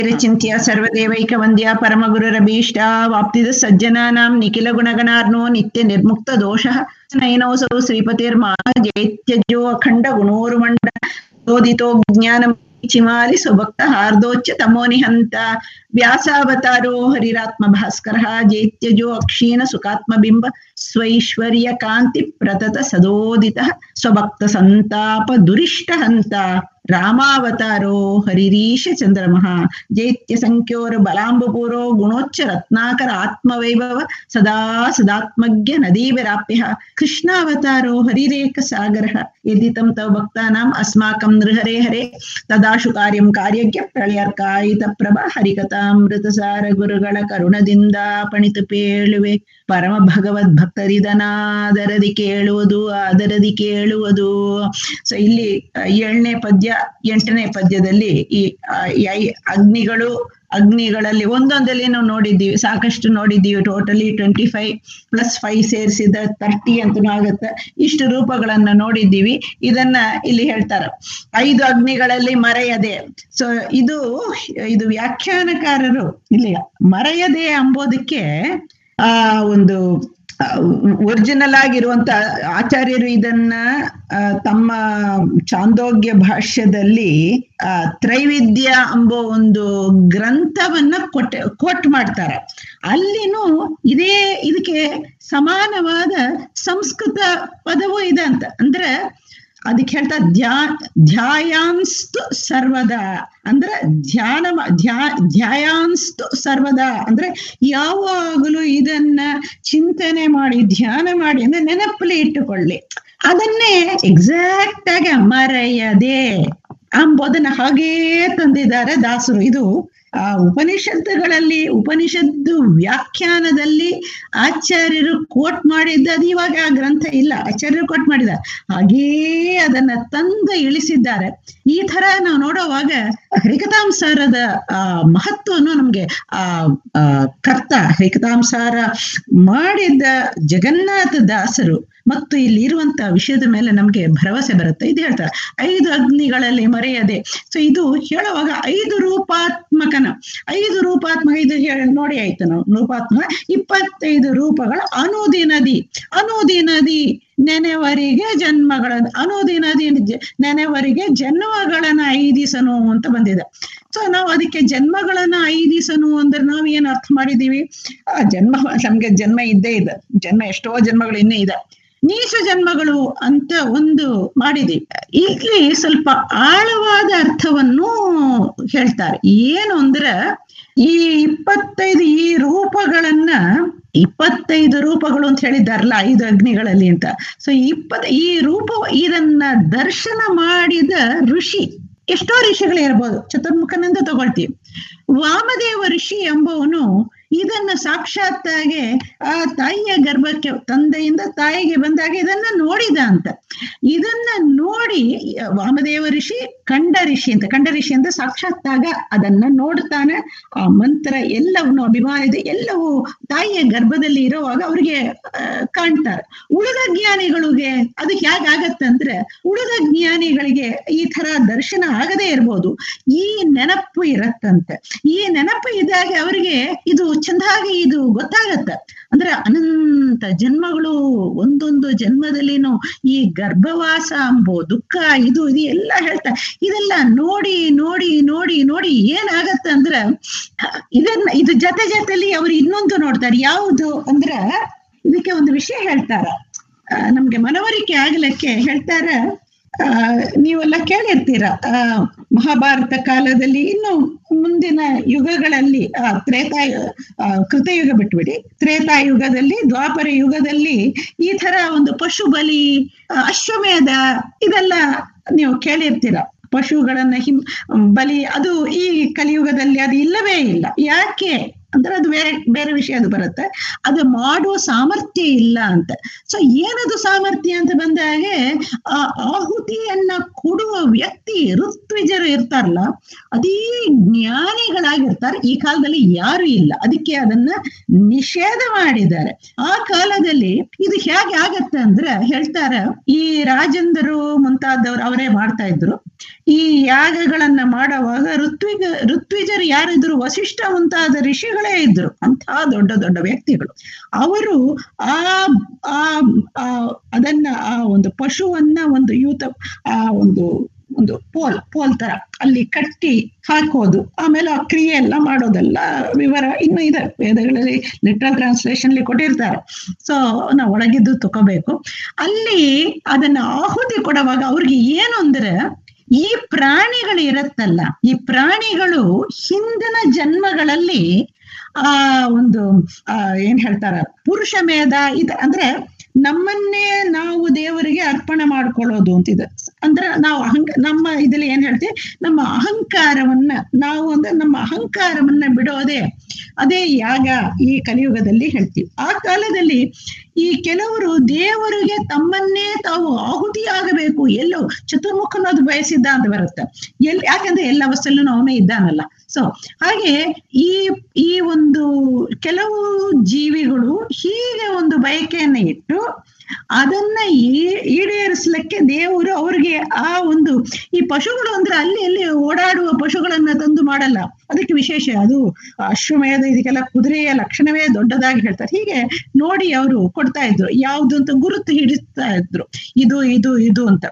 ಚಿಂತ್ಯ ಸರ್ವದೇವೈಕ ವಂದ್ಯ ಪರಮಗುರುರಭೀಷ್ಟ ವಾಪ್ತಿದ ಸಜ್ಜನಾನಾಂ ನಿಖಿಲ ಗುಣಗಣಾರ್ನೋ ನಿತ್ಯ ನಿರ್ಮುಕ್ತ ದೋಷಃ ನಯನೋಸೌ ಶ್ರೀಪತಿರ್ಮಾ ಜೈತ್ಯಜೋ ಅಖಂಡ ಗುಣೋರುಮಂಡ ಶೋಧಿತೋ ಜ್ಞಾನ ಚಿಮಾಲಿ ಸುಭಕ್ತ ಹಾರ್ದೋಚ್ಚ ತಮೋ ನಿಹಂತ ವ್ಯಾಸಾವತಾರೋ ಹರಿರಾತ್ಮ ಭಾಸ್ಕರ ಜೈತ್ಯಜೋ ಅಕ್ಷೀಣ ಸುಖಾತ್ಮ ಬಿಂಬ ಸ್ವೈಶ್ವರ್ಯ ಕಾಂತಿ ಪ್ರತತ ಸದೋದಿತ ಸ್ವಭಕ್ತ ಸಂತಾಪ ದುರಿಷ್ಟ ಹಂತ ರಾಮಾವತಾರೋ ಹರಿರೀಶ ಚಂದ್ರಮಃ ಜೈತ್ಯ ಸಂಖ್ಯೋರ ಬಲಾಂಬಪೂರೋ ಗುಣೋಚ್ಚ ರತ್ನಾಕರ ಆತ್ಮವೈಭವ ಸದಾ ಸದಾತ್ಮಜ್ಞ ನದೀವಿರಾಪ್ಯ ಕೃಷ್ಣಾವತಾರೋ ಹರಿರೇಕ ಸಾಗರ ಯದಿ ತಂ ತವ ಭಕ್ತಾನಾಂ ಅಸ್ಮಾಕಂ ನೃಹರೇ ಹರೇ ತದಾಶು ಕಾರ್ಯಂ ಕಾರ್ಯಜ್ಞ ಪ್ರಳಯರ್ಕಾಯಿತ ಪ್ರಭ ಹರಿಕಥಾಮೃತ ಸಾರ ಗುರುಗಳ ಕರುಣದಿಂದ ಪಣಿತು ಪೇಳುವೆ ಪರಮ ಭಗವದ್ ಭಕ್ತರಿದನಾದರದಿ ಕೇಳುವುದು ಆದರದಿ ಕೇಳುವುದು ಸೊ ಇಲ್ಲಿ ಏಳನೇ ಪದ್ಯ ಎಂಟನೇ ಪದ್ಯದಲ್ಲಿ ಈ ಆ, ಈ ಐ- ಅಗ್ನಿಗಳು ಅಗ್ನಿಗಳಲ್ಲಿ ಒಂದೊಂದಲ್ಲಿ ನಾವು ನೋಡಿದ್ದೀವಿ ಸಾಕಷ್ಟು ನೋಡಿದ್ದೀವಿ totally twenty five plus five ಸೇರಿಸಿದ ತರ್ಟಿ ಅಂತನೂ ಆಗತ್ತೆ ಇಷ್ಟು ರೂಪಗಳನ್ನ ನೋಡಿದ್ದೀವಿ ಇದನ್ನ ಇಲ್ಲಿ ಹೇಳ್ತಾರೆ ಐದು ಅಗ್ನಿಗಳಲ್ಲಿ ಮರೆಯದೆ ಸೊ ಇದು ಇದು ವ್ಯಾಖ್ಯಾನಕಾರರು ಇಲ್ಲಿ ಮರೆಯದೆ ಅಂಬೋದಕ್ಕೆ ಆ ಒಂದು ಒರಿಜಿನಲ್ ಆಗಿರುವಂತ ಆಚಾರ್ಯರು ಇದನ್ನ ಆ, ತಮ್ಮ ಚಾಂದೋಗ್ಯ ಭಾಷ್ಯದಲ್ಲಿ ಆ, ತ್ರೈವಿದ್ಯ ಎಂಬೋ ಒಂದು ಗ್ರಂಥವನ್ನ ಕೊಟ್ಟ ಕೋಟ್ ಮಾಡ್ತಾರೆ ಅಲ್ಲಿನೂ ಇದೇ ಇದಕ್ಕೆ ಸಮಾನವಾದ ಸಂಸ್ಕೃತ ಪದವೂ ಇದೆ ಅಂತ ಅಂದ್ರೆ ಅದಕ್ಕೆ ಹೇಳ್ತಾ ಧ್ಯಾ ಧ್ಯಾಯಾಂಸ್ತು ಸರ್ವದಾ ಅಂದ್ರೆ ಧ್ಯಾನ ಮಾ- ಧ್ಯಾ ಧ್ಯಾಯಾಂಸ್ತು ಸರ್ವದಾ ಅಂದ್ರೆ ಯಾವಾಗಲೂ ಇದನ್ನ ಚಿಂತನೆ ಮಾಡಿ ಧ್ಯಾನ ಮಾಡಿ ಅಂದ್ರೆ ನೆನಪಲ್ಲಿ ಇಟ್ಟುಕೊಳ್ಳಿ ಅದನ್ನೇ ಎಕ್ಸಾಕ್ಟ್ ಆಗಿ ಮರೆಯದೆ ಅಂಬೋದನ್ನ ಹಾಗೇ ತಂದಿದ್ದಾರೆ ದಾಸರು ಇದು ಆ ಉಪನಿಷತ್ತುಗಳಲ್ಲಿ ಉಪನಿಷತ್ತು ವ್ಯಾಖ್ಯಾನದಲ್ಲಿ ಆಚಾರ್ಯರು ಕೋಟ್ ಮಾಡಿದ್ದ ಅದು ಇವಾಗ ಆ ಗ್ರಂಥ ಇಲ್ಲ ಆಚಾರ್ಯರು ಕೋಟ್ ಮಾಡಿದ್ದಾರೆ ಹಾಗೇ ಅದನ್ನ ತಂದು ಇಳಿಸಿದ್ದಾರೆ ಈ ತರ ನಾವು ನೋಡುವಾಗ ಹರಿಕಥಾಂಸಾರದ ಆ ಮಹತ್ವವನ್ನು ನಮ್ಗೆ ಆ ಆ, ಕರ್ತ ಹರಿಕಥಾಂಸಾರ ಮಾಡಿದ್ದ ಜಗನ್ನಾಥ ದಾಸರು ಮತ್ತು ಇಲ್ಲಿ ಇರುವಂತ ವಿಷಯದ ಮೇಲೆ ನಮ್ಗೆ ಭರವಸೆ ಬರುತ್ತೆ ಇದು ಹೇಳ್ತಾರೆ ಐದು ಅಗ್ನಿಗಳಲ್ಲಿ ಮರೆಯದೆ ಸೊ ಇದು ಹೇಳುವಾಗ ಐದು ರೂಪಾತ್ಮಕನ ಐದು ರೂಪಾತ್ಮಕ ಇದು ಹೇಳಿ ನೋಡಿ ಆಯ್ತು ನಾವು ರೂಪಾತ್ಮಕ ಇಪ್ಪತ್ತೈದು ರೂಪಗಳ ಅನುದಿನದಿ ಅನುದಿನದಿ ನೆನೆವರಿಗೆ ಜನ್ಮಗಳ ಅನುದಿನದಿ ಜ- ನೆನೆವರಿಗೆ ಜನ್ಮಗಳನ್ನ ಐದಿಸನು ಅಂತ ಬಂದಿದೆ ಸೊ ನಾವು ಅದಕ್ಕೆ ಜನ್ಮಗಳನ್ನ ಐದಿಸನು ಅಂದ್ರೆ ನಾವು ಏನ್ ಅರ್ಥ ಮಾಡಿದೀವಿ ಆ ಜನ್ಮ ನಮ್ಗೆ ಜನ್ಮ ಇದ್ದೇ ಇದೆ ಜನ್ಮ ಎಷ್ಟೋ ಜನ್ಮಗಳು ಇನ್ನೇ ಇದೆ ನೀಚ ಜನ್ಮಗಳು ಅಂತ ಒಂದು ಮಾಡಿದೀವಿ ಇಲ್ಲಿ ಸ್ವಲ್ಪ ಆಳವಾದ ಅರ್ಥವನ್ನು ಹೇಳ್ತಾರೆ ಏನು ಅಂದ್ರೆ ಈ ಇಪ್ಪತ್ತೈದು ಈ ರೂಪಗಳನ್ನ ಇಪ್ಪತ್ತೈದು ರೂಪಗಳು ಅಂತ ಹೇಳಿದಾರಲ್ಲ ಐದು ಅಗ್ನಿಗಳಲ್ಲಿ ಅಂತ ಸೊ ಇಪ್ಪತ್ ಈ ರೂಪ ಇದನ್ನ ದರ್ಶನ ಮಾಡಿದ ಋಷಿ ಎಷ್ಟೋ ಋಷಿಗಳು ಇರ್ಬೋದು ಚತುರ್ಮುಖನಿಂದ ತಗೊಳ್ತೀವಿ ವಾಮದೇವ ಋಷಿ ಎಂಬವನು ಇದನ್ನ ಸಾಕ್ಷಾತ್ತಾಗೆ ಆ ತಾಯಿಯ ಗರ್ಭಕ್ಕೆ ತಂದೆಯಿಂದ ತಾಯಿಗೆ ಬಂದಾಗ ಇದನ್ನ ನೋಡಿದ ಅಂತ ಇದನ್ನ ನೋಡಿ ವಾಮದೇವ ಋಷಿ ಕಂಡ ಋಷಿ ಅಂತ ಕಂಡ ಋಷಿ ಅಂತ ಸಾಕ್ಷಾತ್ತಾಗ ಅದನ್ನ ನೋಡ್ತಾನೆ ಆ ಮಂತ್ರ ಎಲ್ಲವನ್ನು ಅಭಿಮಾನಿದೆ ಎಲ್ಲವೂ ತಾಯಿಯ ಗರ್ಭದಲ್ಲಿ ಇರುವಾಗ ಅವ್ರಿಗೆ ಆ, ಕಾಣ್ತಾರೆ ಉಳಿದ ಜ್ಞಾನಿಗಳಿಗೆ ಅದು ಹೇಗಾಗತ್ತೆ ಅಂದ್ರೆ ಉಳಿದ ಜ್ಞಾನಿಗಳಿಗೆ ಈ ತರ ದರ್ಶನ ಆಗದೇ ಇರ್ಬೋದು ಈ ನೆನಪು ಇರತ್ತಂತೆ ಈ ನೆನಪು ಇದ್ದಾಗ ಅವರಿಗೆ ಇದು ಚಂದಾಗಿ ಇದು ಗೊತ್ತಾಗತ್ತೆ ಅಂದ್ರೆ ಅನಂತ ಜನ್ಮಗಳು ಒಂದೊಂದು ಜನ್ಮದಲ್ಲಿನೂ ಈ ಗರ್ಭವಾಸ ಅಂಬೋ ದುಃಖ ಇದು ಇದು ಎಲ್ಲ ಹೇಳ್ತಾ ಇದೆಲ್ಲ ನೋಡಿ ನೋಡಿ ನೋಡಿ ನೋಡಿ ಏನಾಗತ್ತೆ ಅಂದ್ರೆ ಇದನ್ನ ಇದು ಜೊತೆ ಜೊತೆಲಿ ಅವ್ರು ಇನ್ನೊಂದು ನೋಡ್ತಾರೆ ಯಾವುದು ಅಂದ್ರೆ ಇದಕ್ಕೆ ಒಂದು ವಿಷಯ ಹೇಳ್ತಾರ ಆ, ನಮ್ಗೆ ಮನವರಿಕೆ ಆಗ್ಲಿಕ್ಕೆ ಹೇಳ್ತಾರ ಆ ನೀವೆಲ್ಲ ಕೇಳಿರ್ತೀರ ಆ ಮಹಾಭಾರತ ಕಾಲದಲ್ಲಿ ಇನ್ನು ಮುಂದಿನ ಯುಗಗಳಲ್ಲಿ ಆ ತ್ರೇತಾಯು ಆ, ಕೃತಯುಗ ಬಿಟ್ಬಿಡಿ ತ್ರೇತಾಯುಗದಲ್ಲಿ ದ್ವಾಪರ ಯುಗದಲ್ಲಿ ಈ ತರ ಒಂದು ಪಶು ಬಲಿ ಆ, ಅಶ್ವಮೇಧ ಇದೆಲ್ಲ ನೀವು ಕೇಳಿರ್ತೀರ ಪಶುಗಳನ್ನ ಹಿಂ ಬಲಿ ಅದು ಈ ಕಲಿಯುಗದಲ್ಲಿ ಅದು ಇಲ್ಲವೇ ಇಲ್ಲ ಯಾಕೆ ಅಂದ್ರೆ ಅದು ಬೇರೆ ಬೇರೆ ವಿಷಯ ಅದು ಬರುತ್ತೆ ಅದು ಮಾಡುವ ಸಾಮರ್ಥ್ಯ ಇಲ್ಲ ಅಂತ ಸೊ ಏನದು ಸಾಮರ್ಥ್ಯ ಅಂತ ಬಂದಾಗೆ ಆ ಆಹುತಿಯನ್ನ ಕೊಡುವ ವ್ಯಕ್ತಿ ಋತ್ವಿಜರು ಇರ್ತಾರಲ್ಲ ಅದೇ ಜ್ಞಾನಿಗಳ ಆಗಿರ್ತಾರೆ ಈ ಕಾಲದಲ್ಲಿ ಯಾರು ಇಲ್ಲ ಅದಕ್ಕೆ ಅದನ್ನ ನಿಷೇಧ ಮಾಡಿದ್ದಾರೆ ಆ ಕಾಲದಲ್ಲಿ ಇದು ಹೇಗೆ ಆಗತ್ತೆ ಅಂದ್ರೆ ಹೇಳ್ತಾರ ಈ ರಾಜಂದರು ಮುಂತಾದವರು ಅವರೇ ಮಾಡ್ತಾ ಇದ್ರು ಈ ಯಾಗಗಳನ್ನ ಮಾಡುವಾಗ ಋತ್ವಿಗ ಋತ್ವಿಜರು ಯಾರಿದ್ರು ವಸಿಷ್ಠ ಮುಂತಾದ ಋಷಿಗಳೇ ಇದ್ರು ಅಂತಹ ದೊಡ್ಡ ದೊಡ್ಡ ವ್ಯಕ್ತಿಗಳು ಅವರು ಆ ಆ ಆ ಅದನ್ನ ಆ ಒಂದು ಪಶುವನ್ನ ಒಂದು ಯೂತ ಆ ಒಂದು ಒಂದು ಪೋಲ್ ಪೋಲ್ ತರ ಅಲ್ಲಿ ಕಟ್ಟಿ ಹಾಕೋದು ಆಮೇಲೆ ಆ ಕ್ರಿಯೆ ಎಲ್ಲ ಮಾಡೋದೆಲ್ಲ ವಿವರ ಇನ್ನು ಇದೆ ವೇದಗಳಲ್ಲಿ ಲಿಟ್ರಲ್ ಟ್ರಾನ್ಸ್ಲೇಷನ್ ಕೊಟ್ಟಿರ್ತಾರೆ ಸೊ ನಾವು ಒಳಗಿದ್ದು ತಗೋಬೇಕು ಅಲ್ಲಿ ಅದನ್ನ ಆಹುತಿ ಕೊಡುವಾಗ ಅವ್ರಿಗೆ ಏನು ಅಂದ್ರೆ ಈ ಪ್ರಾಣಿಗಳು ಇರತ್ತಲ್ಲ ಈ ಪ್ರಾಣಿಗಳು ಹಿಂದಿನ ಜನ್ಮಗಳಲ್ಲಿ ಆ ಒಂದು ಆ ಏನ್ ಹೇಳ್ತಾರ ಪುರುಷ ಮೇಧ ಇದ ಅಂದ್ರೆ ನಮ್ಮನ್ನೇ ನಾವು ದೇವರಿಗೆ ಅರ್ಪಣೆ ಮಾಡ್ಕೊಳ್ಳೋದು ಅಂತಿದೆ ಅಂದ್ರೆ ನಾವು ಅಹಂಕ ನಮ್ಮ ಇದ್ರಲ್ಲಿ ಏನ್ ಹೇಳ್ತೀವಿ ನಮ್ಮ ಅಹಂಕಾರವನ್ನ ನಾವು ಅಂದ್ರೆ ನಮ್ಮ ಅಹಂಕಾರವನ್ನ ಬಿಡೋದೇ ಅದೇ ಯಾಗ ಈ ಕಲಿಯುಗದಲ್ಲಿ ಹೇಳ್ತೀವಿ ಆ ಕಾಲದಲ್ಲಿ ಈ ಕೆಲವರು ದೇವರಿಗೆ ತಮ್ಮನ್ನೇ ತಾವು ಆಹುತಿ ಆಗಬೇಕು ಎಲ್ಲೋ ಚತುರ್ಮುಖನದು ಬಯಸಿದ್ದ ಅಂತ ಬರುತ್ತೆ ಎಲ್ ಯಾಕಂದ್ರೆ ಎಲ್ಲ ವಸ್ತಲ್ಲೂ ಅವನೇ ಇದ್ದಾನಲ್ಲ ಸೊ ಹಾಗೆ ಈ ಈ ಒಂದು ಕೆಲವು ಜೀವಿಗಳು ಹೀಗೆ ಒಂದು ಬಯಕೆಯನ್ನ ಇಟ್ಟು ಅದನ್ನ ಈಡೇರಿಸ್ಲಿಕ್ಕೆ ದೇವರು ಅವ್ರಿಗೆ ಆ ಒಂದು ಈ ಪಶುಗಳು ಅಂದ್ರೆ ಅಲ್ಲಿ ಅಲ್ಲಿ ಓಡಾಡುವ ಪಶುಗಳನ್ನ ತಂದು ಮಾಡಲ್ಲ ಅದಕ್ಕೆ ವಿಶೇಷ ಅದು ಅಶ್ವಮೇಧ ಇದಕ್ಕೆಲ್ಲ ಕುದುರೆಯ ಲಕ್ಷಣವೇ ದೊಡ್ಡದಾಗಿ ಹೇಳ್ತಾರೆ ಹೀಗೆ ನೋಡಿ ಅವರು ಕೊಡ್ತಾ ಇದ್ರು ಯಾವ್ದು ಅಂತ ಗುರುತು ಹಿಡಿಸ್ತಾ ಇದ್ರು ಇದು ಇದು ಇದು ಅಂತ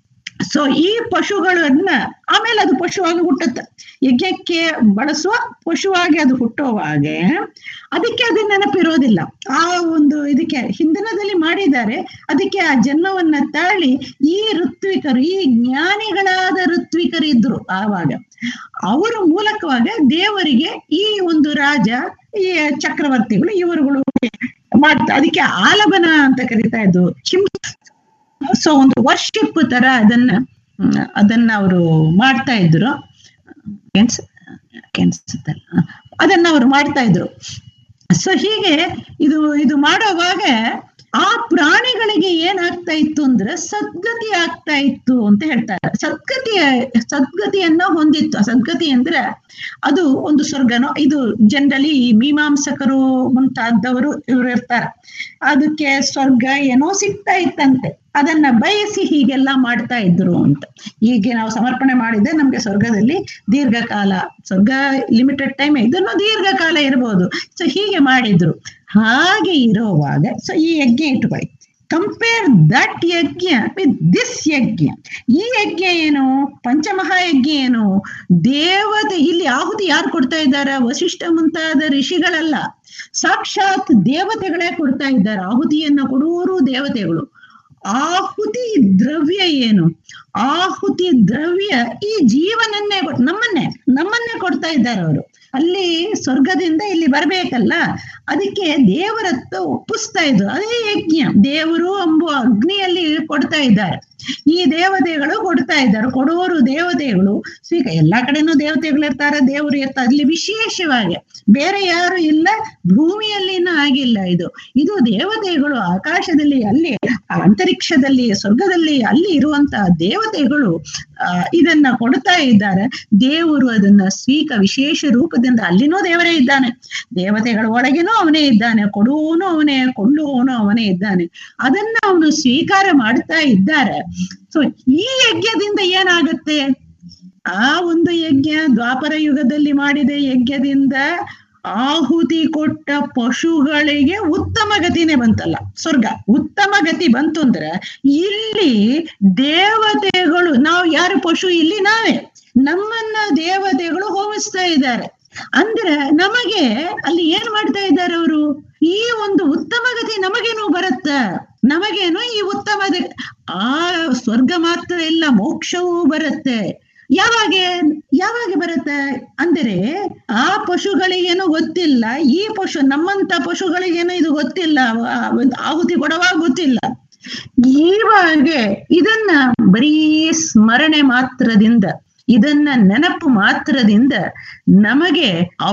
ಸೊ ಈ ಪಶುಗಳನ್ನ ಆಮೇಲೆ ಅದು ಪಶುವಾಗಿ ಹುಟ್ಟುತ್ತೆ ಯಜ್ಞಕ್ಕೆ ಬಳಸುವ ಪಶುವಾಗಿ ಅದು ಹುಟ್ಟುವಾಗೆ ಅದಕ್ಕೆ ಅದು ನೆನಪಿರೋದಿಲ್ಲ ಆ ಒಂದು ಇದಕ್ಕೆ ಹಿಂದಿನದಲ್ಲಿ ಮಾಡಿದ್ದಾರೆ ಅದಕ್ಕೆ ಆ ಜನ್ಮವನ್ನ ತಾಳಿ ಈ ಋತ್ವಿಕರು ಈ ಜ್ಞಾನಿಗಳಾದ ಋತ್ವಿಕರು ಇದ್ರು ಆವಾಗ ಅವರ ಮೂಲಕವಾಗ ದೇವರಿಗೆ ಈ ಒಂದು ರಾಜ ಈ ಚಕ್ರವರ್ತಿಗಳು ಇವರುಗಳು ಮಾಡ್ತಾ ಅದಕ್ಕೆ ಆಲಬನ ಅಂತ ಕರಿತಾ ಇದ್ದು ಹಿಂ ಸೊ ಒಂದು ವರ್ಷಿಪ್ ತರ ಅದನ್ನ ಅದನ್ನ ಅವರು ಮಾಡ್ತಾ ಇದ್ರು ಕೆನ್ಸುತ್ತಲ್ಲ ಅದನ್ನ ಅವರು ಮಾಡ್ತಾ ಇದ್ರು ಸೊ ಹೀಗೆ ಇದು ಇದು ಮಾಡೋವಾಗ ಆ ಪ್ರಾಣಿಗಳಿಗೆ ಏನಾಗ್ತಾ ಇತ್ತು ಅಂದ್ರೆ ಸದ್ಗತಿ ಆಗ್ತಾ ಇತ್ತು ಅಂತ ಹೇಳ್ತಾರೆ ಸದ್ಗತಿಯ ಸದ್ಗತಿಯನ್ನ ಹೊಂದಿತ್ತು ಸದ್ಗತಿ ಅಂದ್ರೆ ಅದು ಒಂದು ಸ್ವರ್ಗನೋ ಇದು ಜನರಲಿ ಈ ಮೀಮಾಂಸಕರು ಮುಂತಾದವರು ಇವ್ರು ಇರ್ತಾರೆ ಅದಕ್ಕೆ ಸ್ವರ್ಗ ಏನೋ ಸಿಗ್ತಾ ಇತ್ತಂತೆ ಅದನ್ನ ಬಯಸಿ ಹೀಗೆಲ್ಲ ಮಾಡ್ತಾ ಇದ್ರು ಅಂತ ಹೀಗೆ ನಾವು ಸಮರ್ಪಣೆ ಮಾಡಿದ್ರೆ ನಮ್ಗೆ ಸ್ವರ್ಗದಲ್ಲಿ ದೀರ್ಘಕಾಲ ಸ್ವರ್ಗ ಲಿಮಿಟೆಡ್ ಟೈಮ್ ಇದನ್ನು ದೀರ್ಘಕಾಲ ಇರ್ಬೋದು ಸೊ ಹೀಗೆ ಮಾಡಿದ್ರು ಹಾಗೆ ಇರೋವಾಗ ಸೊ ಈ ಯಜ್ಞ ಇಟ್ಕೊಳ್ಳಿ ಕಂಪೇರ್ ದಟ್ ಯಜ್ಞ ವಿತ್ ದಿಸ್ ಯಜ್ಞ ಈ ಯಜ್ಞ ಏನು ಪಂಚಮಹಾಯಜ್ಞ ಏನು ದೇವತೆ ಇಲ್ಲಿ ಆಹುತಿ ಯಾರು ಕೊಡ್ತಾ ಇದ್ದಾರೆ ವಸಿಷ್ಠ ಮುಂತಾದ ಋಷಿಗಳಲ್ಲ ಸಾಕ್ಷಾತ್ ದೇವತೆಗಳೇ ಕೊಡ್ತಾ ಇದ್ದಾರೆ ಆಹುತಿಯನ್ನ ಕೊಡುವವರು ದೇವತೆಗಳು ಆಹುತಿ ದ್ರವ್ಯ ಏನು ಆಹುತಿ ದ್ರವ್ಯ ಈ ಜೀವನನ್ನೇ ನಮ್ಮನ್ನೇ ನಮ್ಮನ್ನೇ ಕೊಡ್ತಾ ಇದ್ದಾರೆ ಅವರು ಅಲ್ಲಿ ಸ್ವರ್ಗದಿಂದ ಇಲ್ಲಿ ಬರ್ಬೇಕಲ್ಲ ಅದಕ್ಕೆ ದೇವರತ್ತ ಒಪ್ಪಿಸ್ತಾ ಇದ್ರು ಅದೇ ಯಜ್ಞ ದೇವರು ಎಂಬುವ ಅಗ್ನಿಯಲ್ಲಿ ಕೊಡ್ತಾ ಇದ್ದಾರೆ ಈ ದೇವತೆಗಳು ಕೊಡ್ತಾ ಇದ್ದಾರೆ ಕೊಡುವರು ದೇವತೆಗಳು ಸ್ವೀಕ ಎಲ್ಲಾ ಕಡೆನೂ ದೇವತೆಗಳು ಇರ್ತಾರೆ ದೇವರು ಇರ್ತಾರೆ ಅಲ್ಲಿ ವಿಶೇಷವಾಗಿ ಬೇರೆ ಯಾರು ಇಲ್ಲ ಭೂಮಿಯಲ್ಲಿನೂ ಆಗಿಲ್ಲ ಇದು ಇದು ದೇವತೆಗಳು ಆಕಾಶದಲ್ಲಿ ಅಲ್ಲಿ ಅಂತರಿಕ್ಷದಲ್ಲಿ ಸ್ವರ್ಗದಲ್ಲಿ ಅಲ್ಲಿ ಇರುವಂತಹ ದೇವತೆಗಳು ಆ ಇದನ್ನ ಕೊಡ್ತಾ ಇದ್ದಾರೆ ದೇವರು ಅದನ್ನ ಸ್ವೀಕ ವಿಶೇಷ ರೂಪದಿಂದ ಅಲ್ಲಿನೂ ದೇವರೇ ಇದ್ದಾನೆ ದೇವತೆಗಳ ಒಳಗೇನೂ ಅವನೇ ಇದ್ದಾನೆ ಕೊಡುವವನು ಅವನೇ ಕೊಳ್ಳುವವನು ಅವನೇ ಇದ್ದಾನೆ ಅದನ್ನ ಅವನು ಸ್ವೀಕಾರ ಮಾಡ್ತಾ ಇದ್ದಾರೆ ಸೊ ಈ ಯಜ್ಞದಿಂದ ಏನಾಗುತ್ತೆ ಆ ಒಂದು ಯಜ್ಞ ದ್ವಾಪರ ಯುಗದಲ್ಲಿ ಮಾಡಿದ ಯಜ್ಞದಿಂದ ಆಹುತಿ ಕೊಟ್ಟ ಪಶುಗಳಿಗೆ ಉತ್ತಮ ಗತಿನೇ ಬಂತಲ್ಲ ಸ್ವರ್ಗ ಉತ್ತಮ ಗತಿ ಬಂತು ಅಂದ್ರೆ ಇಲ್ಲಿ ದೇವತೆಗಳು ನಾವು ಯಾರು ಪಶು ಇಲ್ಲಿ ನಾವೇ ನಮ್ಮನ್ನ ದೇವತೆಗಳು ಹೋಮಿಸ್ತಾ ಇದ್ದಾರೆ ಅಂದ್ರೆ ನಮಗೆ ಅಲ್ಲಿ ಏನ್ ಮಾಡ್ತಾ ಇದ್ದಾರೆ ಅವರು ಈ ಒಂದು ಉತ್ತಮ ಗತಿ ನಮಗೇನು ಬರುತ್ತ ನಮಗೇನು ಈ ಉತ್ತಮ ಆ ಸ್ವರ್ಗ ಮಾತ್ರ ಇಲ್ಲ ಮೋಕ್ಷವೂ ಬರುತ್ತೆ ಯಾವಾಗ ಯಾವಾಗ ಬರುತ್ತೆ ಅಂದರೆ ಆ ಪಶುಗಳಿಗೇನು ಗೊತ್ತಿಲ್ಲ ಈ ಪಶು ನಮ್ಮಂತ ಪಶುಗಳಿಗೇನು ಇದು ಗೊತ್ತಿಲ್ಲ ಆಹುತಿ ಕೊಡುವಾಗ ಗೊತ್ತಿಲ್ಲ ಇವಾಗ ಇದನ್ನ ಬರೀ ಸ್ಮರಣೆ ಮಾತ್ರದಿಂದ ಇದನ್ನ ನೆನಪು ಮಾತ್ರದಿಂದ ನಮಗೆ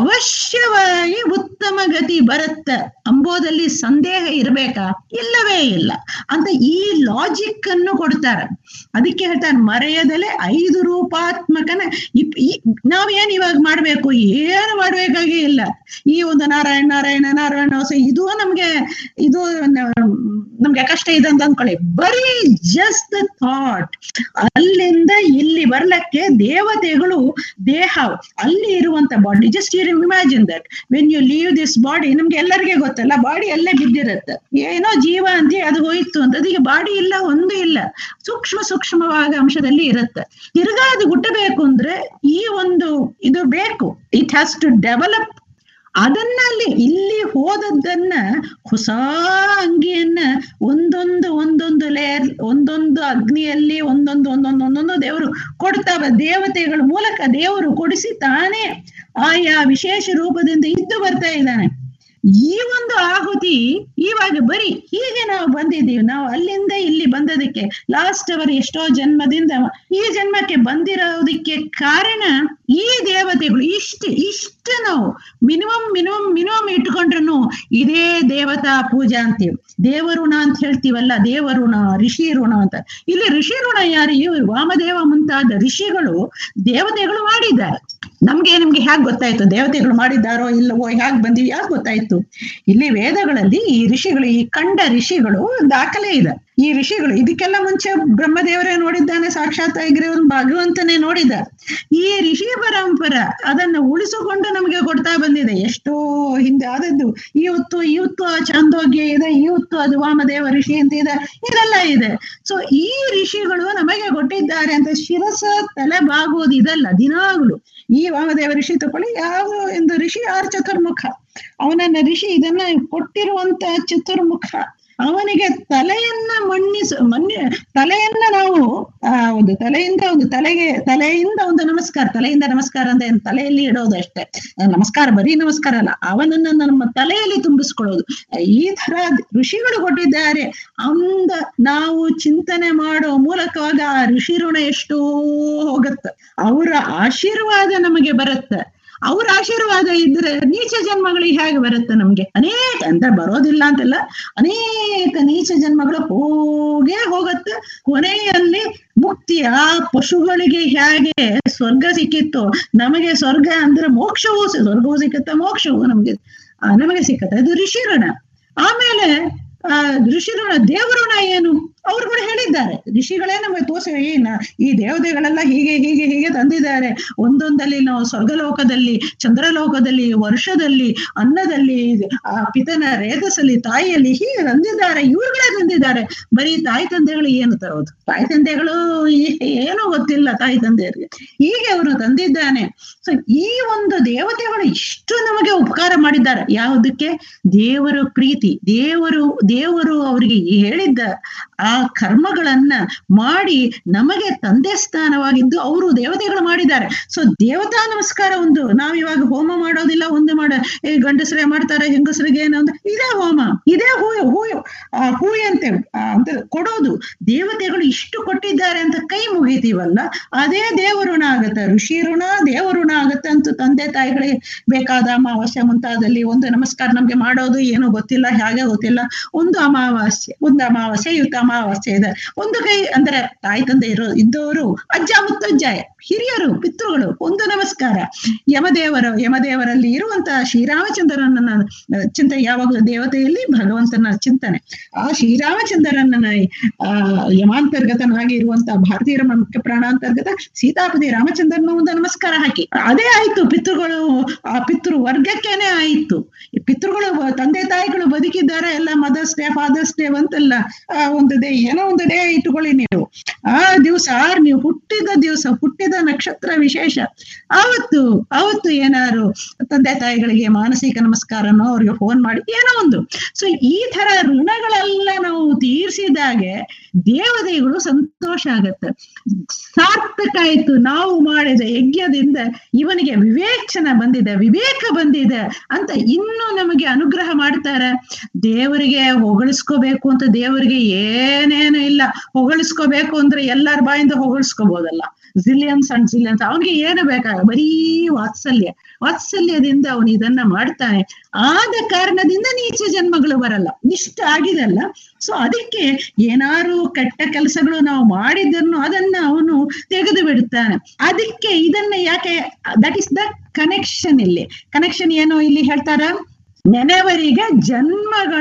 ಅವಶ್ಯವಾಗಿ ಉತ್ತಮ ಗತಿ ಬರುತ್ತ ಅಂಬೋದಲ್ಲಿ ಸಂದೇಹ ಇರಬೇಕಾ ಇಲ್ಲವೇ ಇಲ್ಲ ಅಂತ ಈ ಲಾಜಿಕ್ ಅನ್ನು ಕೊಡ್ತಾರೆ ಅದಕ್ಕೆ ಹೇಳ್ತಾರೆ ಮರೆಯದಲೆ ಐದು ರೂಪಾತ್ಮಕನ ಇಪ್- ಈ- ನಾವೇನ್ ಇವಾಗ ಮಾಡ್ಬೇಕು ಏನು ಮಾಡ್ಬೇಕಾಗೇ ಇಲ್ಲ ಈ ಒಂದು ನಾರಾಯಣ ನಾರಾಯಣ ನಾರಾಯಣ ಹೊಸ ಇದು ನಮ್ಗೆ ಇದು ನ- ನಮ್ಗೆ ಕಷ್ಟ ಇದೆ ಅಂತ ಅನ್ಕೊಳ್ಳಿ ಬರೀ ಜಸ್ಟ್ ದ ಥಾಟ್ ಅಲ್ಲಿಂದ ಇಲ್ಲಿ ಬರ್ಲಕ್ಕೆ ದೇವತೆಗಳು ದೇಹ ಅಲ್ಲಿ ಇರುವಂತ body just you imagine that when you leave this body ನಮ್ಗೆ ಎಲ್ಲರಿಗೆ ಗೊತ್ತಲ್ಲ ಬಾಡಿ ಅಲ್ಲೇ ಬಿದ್ದಿರುತ್ತೆ ಏನೋ ಜೀವ ಅಂತ ಅದು ಹೋಯ್ತು ಅಂತ ಅದಕ್ಕೆ ಬಾಡಿ ಇಲ್ಲ ಒಂದು ಇಲ್ಲ ಸೂಕ್ಷ್ಮ ಸೂಕ್ಷ್ಮವಾದ ಅಂಶದಲ್ಲಿ ಇರುತ್ತೆ ತಿರ್ಗಾ ಅದು ಹುಟ್ಟಬೇಕು ಅಂದ್ರೆ ಈ ಒಂದು ಇದು ಬೇಕು ಇಟ್ ಹ್ಯಾಸ್ ಟು ಡೆವಲಪ್ ಅದನ್ನಲ್ಲಿ ಇಲ್ಲಿ ಹೋದದ್ದನ್ನ ಹೊಸ ಅಂಗಿಯನ್ನ ಒಂದೊಂದು ಒಂದೊಂದು ಲೇಯರ್ ಒಂದೊಂದು ಅಗ್ನಿಯಲ್ಲಿ ಒಂದೊಂದು ಒಂದೊಂದು ಒಂದೊಂದು ದೇವರು ಕೊಡ್ತಾವ ದೇವತೆಗಳ ಮೂಲಕ ದೇವರು ಕೊಡಿಸಿ ತಾನೇ ಆಯಾ ವಿಶೇಷ ರೂಪದಿಂದ ಇದ್ದು ಬರ್ತಾ ಇದ್ದಾನೆ ಈ ಒಂದು ಆಹುತಿ ಇವಾಗ ಬರೀ ಹೀಗೆ ನಾವು ಬಂದಿದ್ದೀವಿ ನಾವು ಅಲ್ಲಿಂದ ಇಲ್ಲಿ ಬಂದದಕ್ಕೆ ಲಾಸ್ಟ್ ಅವರ್ ಎಷ್ಟೋ ಜನ್ಮದಿಂದ ಈ ಜನ್ಮಕ್ಕೆ ಬಂದಿರೋದಕ್ಕೆ ಕಾರಣ ಈ ದೇವತೆಗಳು ಇಷ್ಟು ಇಷ್ಟು ನಾವು ಮಿನಿಮಮ್ ಮಿನಿಮಮ್ ಮಿನಿಮಮ್ ಇಟ್ಕೊಂಡ್ರು ಇದೇ ದೇವತಾ ಪೂಜಾ ಅಂತೀವಿ ದೇವಋಣ ಅಂತ ಹೇಳ್ತೀವಲ್ಲ ದೇವಋಣ ಋಷಿ ಋಣ ಅಂತ ಇಲ್ಲಿ ಋಷಿ ಋಣ ಯಾರು ಇವರು ವಾಮದೇವ ಮುಂತಾದ ಋಷಿಗಳು ದೇವತೆಗಳು ಮಾಡಿದ್ದಾರೆ ನಮ್ಗೆ ನಿಮ್ಗೆ ಹ್ಯಾಕ್ ಗೊತ್ತಾಯ್ತು ದೇವತೆಗಳು ಮಾಡಿದ್ದಾರೋ ಇಲ್ಲವೋ ಹ್ಯಾಕ್ ಬಂದಿವಿ ಯಾಕೆ ಗೊತ್ತಾಯ್ತು ಇಲ್ಲಿ ವೇದಗಳಲ್ಲಿ ಈ ಋಷಿಗಳು ಈ ಕಂಡ ಋಷಿಗಳು ದಾಖಲೆ ಇದೆ ಈ ಋಷಿಗಳು ಇದಕ್ಕೆಲ್ಲ ಮುಂಚೆ ಬ್ರಹ್ಮದೇವರೇ ನೋಡಿದ್ದಾನೆ ಸಾಕ್ಷಾತ್ ಆಗಿರೋರು ಭಗವಂತನೇ ನೋಡಿದ ಈ ಋಷಿ ಪರಂಪರ ಅದನ್ನ ಉಳಿಸಿಕೊಂಡು ನಮಗೆ ಕೊಡ್ತಾ ಬಂದಿದೆ ಎಷ್ಟೋ ಹಿಂದೆ ಆದದ್ದು ಇವತ್ತು ಇವತ್ತು ಆ ಚಾಂದೋಗ್ಯ ಇದೆ ಇವತ್ತು ಅದು ವಾಮದೇವ ಋಷಿ ಅಂತ ಇದೆ ಇದೆಲ್ಲ ಇದೆ ಸೊ ಈ ಋಷಿಗಳು ನಮಗೆ ಕೊಟ್ಟಿದ್ದಾರೆ ಅಂತ ಶಿರಸ ತಲೆ ಬಾಗುವುದು ಇದಲ್ಲ ದಿನಾಗ್ಲು ಈ ವಾಮದೇವ ಋಷಿ ತಕೊಳ್ಳಿ ಯಾವ ಒಂದು ಋಷಿ ಆರ್ ಚತುರ್ಮುಖ ಅವನನ್ನ ಋಷಿ ಇದನ್ನ ಕೊಟ್ಟಿರುವಂತ ಚತುರ್ಮುಖ ಅವನಿಗೆ ತಲೆಯನ್ನ ಮಣ್ಣಿಸ ಮಣ್ಣಿ ತಲೆಯನ್ನ ನಾವು ಆ ಒಂದು ತಲೆಯಿಂದ ಒಂದು ತಲೆಗೆ ತಲೆಯಿಂದ ಒಂದು ನಮಸ್ಕಾರ ತಲೆಯಿಂದ ನಮಸ್ಕಾರ ಅಂತ ಏನ್ ತಲೆಯಲ್ಲಿ ಇಡೋದು ಅಷ್ಟೇ ನಮಸ್ಕಾರ ಬರೀ ನಮಸ್ಕಾರ ಅಲ್ಲ ಅವನನ್ನ ನಮ್ಮ ತಲೆಯಲ್ಲಿ ತುಂಬಿಸ್ಕೊಳ್ಳೋದು ಈ ತರ ಋಷಿಗಳು ಕೊಟ್ಟಿದ್ದಾರೆ ಅಂದ ನಾವು ಚಿಂತನೆ ಮಾಡೋ ಮೂಲಕವಾಗ ಆ ಋಷಿ ಋಣ ಎಷ್ಟೋ ಹೋಗುತ್ತೆ ಅವರ ಆಶೀರ್ವಾದ ನಮಗೆ ಬರುತ್ತೆ ಅವ್ರ ಆಶೀರ್ವಾದ ಇದ್ರೆ ನೀಚ ಜನ್ಮಗಳಿಗೆ ಹೇಗೆ ಬರುತ್ತೆ ನಮ್ಗೆ ಅನೇಕ ಅಂದ್ರೆ ಬರೋದಿಲ್ಲ ಅಂತೆಲ್ಲ ಅನೇಕ ನೀಚ ಜನ್ಮಗಳು ಹೋಗೇ ಹೋಗುತ್ತೆ ಕೊನೆಯಲ್ಲಿ ಮುಕ್ತಿ ಆ ಪಶುಗಳಿಗೆ ಹೇಗೆ ಸ್ವರ್ಗ ಸಿಕ್ಕಿತ್ತು ನಮಗೆ ಸ್ವರ್ಗ ಅಂದ್ರೆ ಮೋಕ್ಷವೂ ಸಿ- ಸ್ವರ್ಗವೂ ಸಿಕ್ಕತ್ತೆ ಮೋಕ್ಷವೂ ನಮ್ಗೆ ಆ, ನಮಗೆ ಸಿಕ್ಕತ್ತೆ ಅದು ಋಷಿಋಣ ಆಮೇಲೆ ಆ ಋಷಿಋಣ ದೇವಋಣ ಏನು ಅವ್ರು ಕೂಡ ಹೇಳಿದ್ದಾರೆ ಋಷಿಗಳೇ ನಮಗೆ ತೋರಿಸಿ ಏನ ಈ ದೇವತೆಗಳೆಲ್ಲ ಹೀಗೆ ಹೀಗೆ ಹೀಗೆ ತಂದಿದ್ದಾರೆ ಒಂದೊಂದಲ್ಲಿ ನಾವು ಸ್ವರ್ಗಲೋಕದಲ್ಲಿ ಚಂದ್ರಲೋಕದಲ್ಲಿ ವರ್ಷದಲ್ಲಿ ಅನ್ನದಲ್ಲಿ ಆ ಪಿತನ ರೇತಸಲ್ಲಿ ತಾಯಿಯಲ್ಲಿ ಹೀಗೆ ತಂದಿದ್ದಾರೆ ಇವ್ರುಗಳೇ ತಂದಿದ್ದಾರೆ ಬರೀ ತಾಯಿ ತಂದೆಗಳು ಏನು ತರೋದು ತಾಯಿ ತಂದೆಗಳು ಈ- ಏನೂ ಗೊತ್ತಿಲ್ಲ ತಾಯಿ ತಂದೆಯರಿಗೆ ಹೀಗೆ ಅವರು ತಂದಿದ್ದಾನೆ ಸೊ ಈ ಒಂದು ದೇವತೆಗಳು ಇಷ್ಟು ನಮಗೆ ಉಪಕಾರ ಮಾಡಿದ್ದಾರೆ ಯಾವುದಕ್ಕೆ ದೇವರ ಪ್ರೀತಿ ದೇವರು ದೇವರು ಅವರಿಗೆ ಹೇಳಿದ್ದ ಆ ಕರ್ಮಗಳನ್ನ ಮಾಡಿ ನಮಗೆ ತಂದೆ ಸ್ಥಾನವಾಗಿದ್ದು ಅವರು ದೇವತೆಗಳು ಮಾಡಿದ್ದಾರೆ ಸೊ ದೇವತಾ ನಮಸ್ಕಾರ ಒಂದು ನಾವ್ ಇವಾಗ ಹೋಮ ಮಾಡೋದಿಲ್ಲ ಒಂದು ಮಾಡ ಏ ಗಂಡಸರೇ ಮಾಡ್ತಾರೆ ಹೆಂಗಸರಿಗೆ ಏನು ಅಂತ ಇದೇ ಹೋಮ ಇದೇ ಹೂ ಹೂ ಆ, ಹೂಯ್ ಅಂತೆ ಆ, ಅಂತ ಕೊಡೋದು ದೇವತೆಗಳು ಇಷ್ಟು ಕೊಟ್ಟಿದ್ದಾರೆ ಅಂತ ಕೈ ಮುಗಿತೀವಲ್ಲ ಅದೇ ದೇವಋಣ ಆಗತ್ತೆ ಋಷಿ ಋಣ ದೇವಋಣ ಆಗತ್ತೆ ಅಂತ ತಂದೆ ತಾಯಿಗಳಿಗೆ ಬೇಕಾದ ಅಮಾವಾಸ್ಯ ಮುಂತಾದಲ್ಲಿ ಒಂದು ನಮಸ್ಕಾರ ನಮ್ಗೆ ಮಾಡೋದು ಏನೋ ಗೊತ್ತಿಲ್ಲ ಹೇಗೆ ಗೊತ್ತಿಲ್ಲ ಒಂದು ಅಮಾವಾಸ್ಯೆ ಒಂದು ಅಮಾವಾಸ್ಯೆ ಇವತ್ತು ಅಮಾವಾಸ್ಯೆ ಇದೆ ಒಂದು ಕೈ ಅಂದ್ರೆ ತಾಯಿ ತಂದೆ ಇರೋ ಇದ್ದವರು ಅಜ್ಜ ಮುತ್ತಜ್ಜಾಯ ಹಿರಿಯರು ಪಿತೃಗಳು ಒಂದು ನಮಸ್ಕಾರ ಯಮದೇವರು ಯಮದೇವರಲ್ಲಿ ಇರುವಂತಹ ಶ್ರೀರಾಮಚಂದ್ರನನ್ನ ಅಹ್, ಚಿಂತೆ ಯಾವಾಗಲೂ ದೇವತೆಯಲ್ಲಿ ಭಗವಂತನ ಚಿಂತನೆ ಆ ಶ್ರೀರಾಮಚಂದ್ರನನ್ನ ಆ ಯಮಾಂತರ್ಗತನಾಗಿ ಇರುವಂತಹ ಭಾರತೀಯರ ಮುಖ್ಯ ಪ್ರಾಣಾಂತರ್ಗತ ಸೀತಾಪತಿ ರಾಮಚಂದ್ರನ ಒಂದು ನಮಸ್ಕಾರ ಹಾಕಿ ಅದೇ ಆಯ್ತು ಪಿತೃಗಳು ಆ ಪಿತೃ ವರ್ಗಕ್ಕೇನೆ ಆಯ್ತು ಈ ಪಿತೃಗಳು ಬ- ತಂದೆ ತಾಯಿಗಳು ಬದುಕಿದ್ದಾರೆ ಎಲ್ಲ ಮದರ್ಸ್ ಡೇ ಫಾದರ್ಸ್ ಡೇ ಅಂತೆಲ್ಲ ಆ ಒಂದು ಡೇ ಏನೋ ಒಂದು ಡೇ ಇಟ್ಕೊಳ್ಳಿ ನೀವು ಆ ದಿವಸ ಆರ್ ನೀವು ಹುಟ್ಟಿದ ದಿವಸ ಹುಟ್ಟಿದ ನಕ್ಷತ್ರ ವಿಶೇಷ ಆವತ್ತು ಅವತ್ತು ಏನಾರು ತಂದೆ ತಾಯಿಗಳಿಗೆ ಮಾನಸಿಕ ನಮಸ್ಕಾರನೋ ಅವ್ರಿಗೆ ಫೋನ್ ಮಾಡಿ ಏನೋ ಒಂದು ಸೊ ಈ ತರ ಋಣಗಳೆಲ್ಲ ನಾವು ತೀರಿಸಿದಾಗೆ ದೇವತೆಗಳು ಸಂತೋಷ ಆಗತ್ತೆ ಸಾರ್ಥಕ ಆಯ್ತು ನಾವು ಮಾಡಿದ ಯಜ್ಞದಿಂದ ಇವನಿಗೆ ವಿವೇಚನ ಬಂದಿದೆ ವಿವೇಕ ಬಂದಿದೆ ಅಂತ ಇನ್ನೂ ನಮಗೆ ಅನುಗ್ರಹ ಮಾಡ್ತಾರೆ ದೇವರಿಗೆ ಹೊಗಳಿಸ್ಕೋಬೇಕು ಅಂತ ದೇವರಿಗೆ ಏನೇನು ಇಲ್ಲ ಹೊಗಳಿಸ್ಕೋಬೇಕು ಅಂದ್ರೆ ಎಲ್ಲರ ಬಾಯಿಂದ ಹೊಗಳಿಸ್ಕೋಬಹುದಲ್ಲ ಜಿಲಿಯನ್ಸ್ ಅಂಡ್ ಜಿಲಿಯನ್ಸ್ ಅವನಿಗೆ ಏನು ಬೇಕಾಗ ಬರೀ ವಾತ್ಸಲ್ಯ ವಾತ್ಸಲ್ಯದಿಂದ ಅವನು ಇದನ್ನ ಮಾಡ್ತಾನೆ ಆದ ಕಾರಣದಿಂದ ನೀಚ ಜನ್ಮಗಳು ಬರಲ್ಲ ಇಷ್ಟ ಆಗಿದಲ್ಲ ಸೊ ಅದಕ್ಕೆ ಏನಾರು ಕೆಟ್ಟ ಕೆಲಸಗಳು ನಾವು ಮಾಡಿದ್ದನ್ನು ಅದನ್ನ ಅವನು ತೆಗೆದು ಬಿಡ್ತಾನೆ ಅದಕ್ಕೆ ಇದನ್ನ ಯಾಕೆ ದಟ್ ಇಸ್ ದ ಕನೆಕ್ಷನ್ ಇಲ್ಲಿ ಕನೆಕ್ಷನ್ ಏನು ಇಲ್ಲಿ ಹೇಳ್ತಾರ ನೆನೆವರಿಗೆ ಜನ್ಮಗಳ